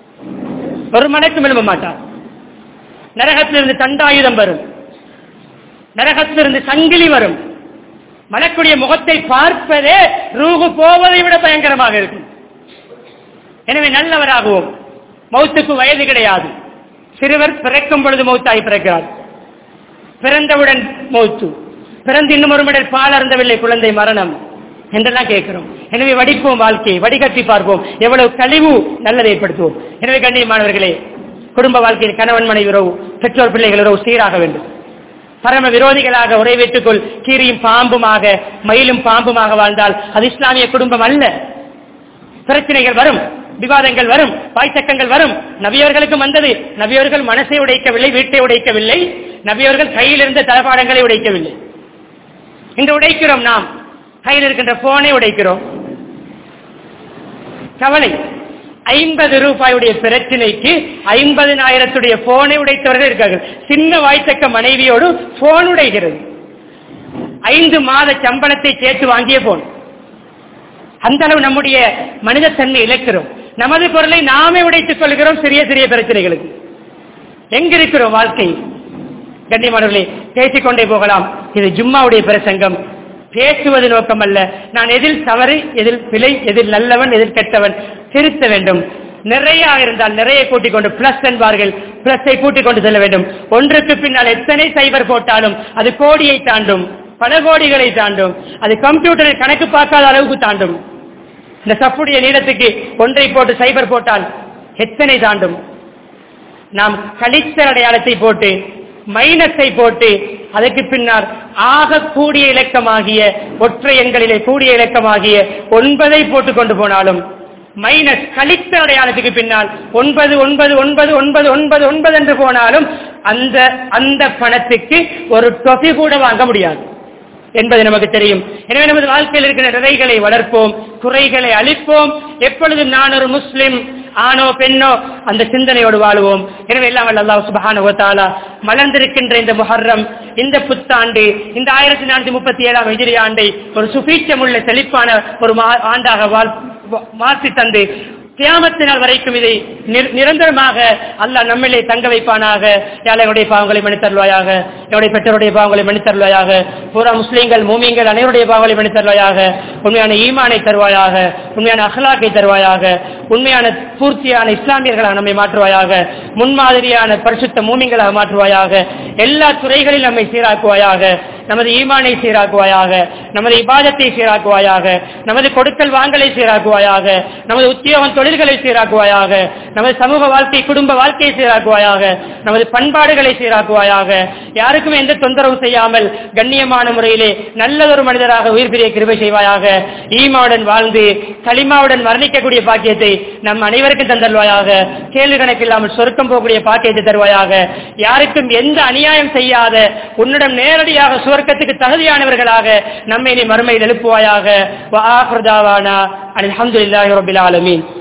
ஒரு மலக்கும் எழும்ப மாட்டார் நரகத்திலிருந்து தண்டாயுதம் வரும் நரகத்திலிருந்து சங்கிலி வரும் மலக்குடைய முகத்தை பார்ப்பதே ரூகு போவதை விட பயங்கரமாக இருக்கும் எனவே நல்லவராகவும் மௌத்துக்கு வயது கிடையாது சிறுவர் பிறக்கும் பொழுது மௌத்தாகி பிறக்கிறார் பிறந்தவுடன் மௌத்து பிறந்து இன்னும் ஒரு மடல் பால் அருந்தவில்லை குழந்தை மரணம் என்றெல்லாம் கேட்கிறோம் எனவே வடிப்போம் வாழ்க்கையை வடிகட்டி பார்ப்போம் எவ்வளவு கழிவு நல்லதை ஏற்படுத்துவோம் எனவே கண்ணியமானவர்களே குடும்ப வாழ்க்கையில் கணவன் மனைவி உறவு பெற்றோர் பிள்ளைகள் உறவு சீராக வேண்டும் பரம விரோதிகளாக உரை வைத்துக்கொள் கீரியும் பாம்புமாக மயிலும் பாம்புமாக வாழ்ந்தால் அது இஸ்லாமிய குடும்பம் அல்ல பிரச்சனைகள் வரும் விவாதங்கள் வரும் வாய்த்தக்கங்கள் வரும் நபியவர்களுக்கும் வந்தது நபியவர்கள் மனசை உடைக்கவில்லை வீட்டை உடைக்கவில்லை நபியவர்கள் கையில் இருந்த தளபாடங்களை உடைக்கவில்லை இன்று உடைக்கிறோம் நாம் கையில் இருக்கின்ற போனை உடைக்கிறோம் கவலை ஐம்பது ரூபாயுடைய பிரச்சனைக்கு ஐம்பதினாயிரத்துடைய போனை உடைத்தவர்கள் இருக்கார்கள் சின்ன வாய்த்தக்க மனைவியோடு போன் உடைகிறது ஐந்து மாத சம்பளத்தை சேர்த்து வாங்கிய போன் அந்த அளவு நம்முடைய மனிதத்தன்மை இழக்கிறோம் நமது பொருளை நாமே உடைத்துக் கொள்கிறோம் சிறிய சிறிய பிரச்சனைகளுக்கு எங்கிருக்கிறோம் வாழ்க்கை கண்ணியமானவர்களே பேசிக்கொண்டே போகலாம் இது ஜும்மாவுடைய பிரசங்கம் பேசுவது நோக்கம் அல்ல நான் எதில் தவறு எதில் பிழை எதில் நல்லவன் எதில் கெட்டவன் திருத்த வேண்டும் நிறைய இருந்தால் நிறைய கூட்டிக் கொண்டு பிளஸ் என்பார்கள் பிளஸை கூட்டிக் கொண்டு செல்ல வேண்டும் ஒன்றுக்கு பின்னால் எத்தனை சைபர் போட்டாலும் அது கோடியை தாண்டும் பல கோடிகளை தாண்டும் அது கம்ப்யூட்டரில் கணக்கு பார்க்காத அளவுக்கு தாண்டும் இந்த சப்புடைய நீளத்துக்கு ஒன்றை போட்டு சைபர் போட்டால் எத்தனை தாண்டும் நாம் கழித்தல் அடையாளத்தை போட்டு மைனஸை போட்டு அதற்கு பின்னால் ஆக கூடிய இலக்கமாகிய ஒற்றை எண்களிலே கூடிய இலக்கமாகிய ஒன்பதை போட்டு கொண்டு போனாலும் மைனஸ் கழித்த அடையாளத்துக்கு பின்னால் ஒன்பது ஒன்பது ஒன்பது ஒன்பது ஒன்பது ஒன்பது என்று போனாலும் அந்த அந்த பணத்துக்கு ஒரு தொகை கூட வாங்க முடியாது என்பது நமக்கு தெரியும் எனவே நமது வாழ்க்கையில் இருக்கிற நிறைகளை வளர்ப்போம் குறைகளை அழிப்போம் எப்பொழுதும் நான் ஒரு முஸ்லிம் ஆணோ பெண்ணோ அந்த சிந்தனையோடு வாழுவோம் எனவே எல்லாம் வல்ல அல்லாஹ் சுபஹானஹு வ தஆலா மலர்ந்திருக்கின்ற இந்த முஹர்ரம் இந்த புத்தாண்டு இந்த ஆயிரத்தி நானூத்தி முப்பத்தி ஏழாம் ஹிஜ்ரி ஆண்டை ஒரு சுபீட்சமுள்ள செழிப்பான ஒரு மா- ஆண்டாக வாழ்- வ- மாற்றி தந்து கியாமத்தினால் வரைக்கும் இதை நிர- நிரந்தரமாக அல்லாஹ் நம்மிலே தங்க வைப்பானாக யாழ் என்னுடைய பாவங்களை மன்னித்தருள்வாயாக என்னுடைய பெற்றோருடைய பாவங்களை மன்னித்தருள்வாயாக பூரா முஸ்லீம்கள் மூமியங்கள் அனைவருடைய பாவங்களை மன்னித்தருள்வாயாக உண்மையான ஈமானை தருவாயாக உண்மையான அகலாக்கை தருவாயாக உண்மையான பூர்த்தியான இஸ்லாமியர்களாக நம்மை மாற்றுவாயாக முன்மாதிரியான பரிசுத்த மூமிங்களாக மாற்றுவாயாக எல்லா துறைகளிலும் நம்மை சீராக்குவாயாக நமது ஈமானை சீராக்குவாயாக நமது இபாதத்தை சீராக்குவாயாக நமது கொடுக்கல் வாங்கலை சீராக்குவாயாக நமது உத்தியோகம் தொழில்களை சீராக்குவாயாக நமது சமூக வாழ்க்கை குடும்ப வாழ்க்கையை சீராக்குவாயாக நமது பண்பாடுகளை சீராக்குவாயாக யாருக்கும் எந்த தொந்தரவும் செய்யாமல் கண்ணியமான முறையிலே நல்லதொரு மனிதராக உயிர் பிரிய கிருபை செய்வாயாக ஈமாவுடன் வாழ்ந்து களிமாவுடன் மரணிக்கக்கூடிய பாக்கியத்தை நம் அனைவருக்கும் தந்தல்வாயாக கேள்வி கணக்கில்லாமல் சொருக்கம் போகக்கூடிய பாக்கியத்தை தருவாயாக யாருக்கும் எந்த அநியாயம் செய்யாத உன்னிடம் நேரடியாக சுவர்க்கத்துக்கு தகுதியானவர்களாக நம்மை நீ மறுமையில் எழுப்புவாயாக வ ஆஃபிரு தாவானா அல்ஹம்துலில்லாஹி ரப்பில் ஆலமீன்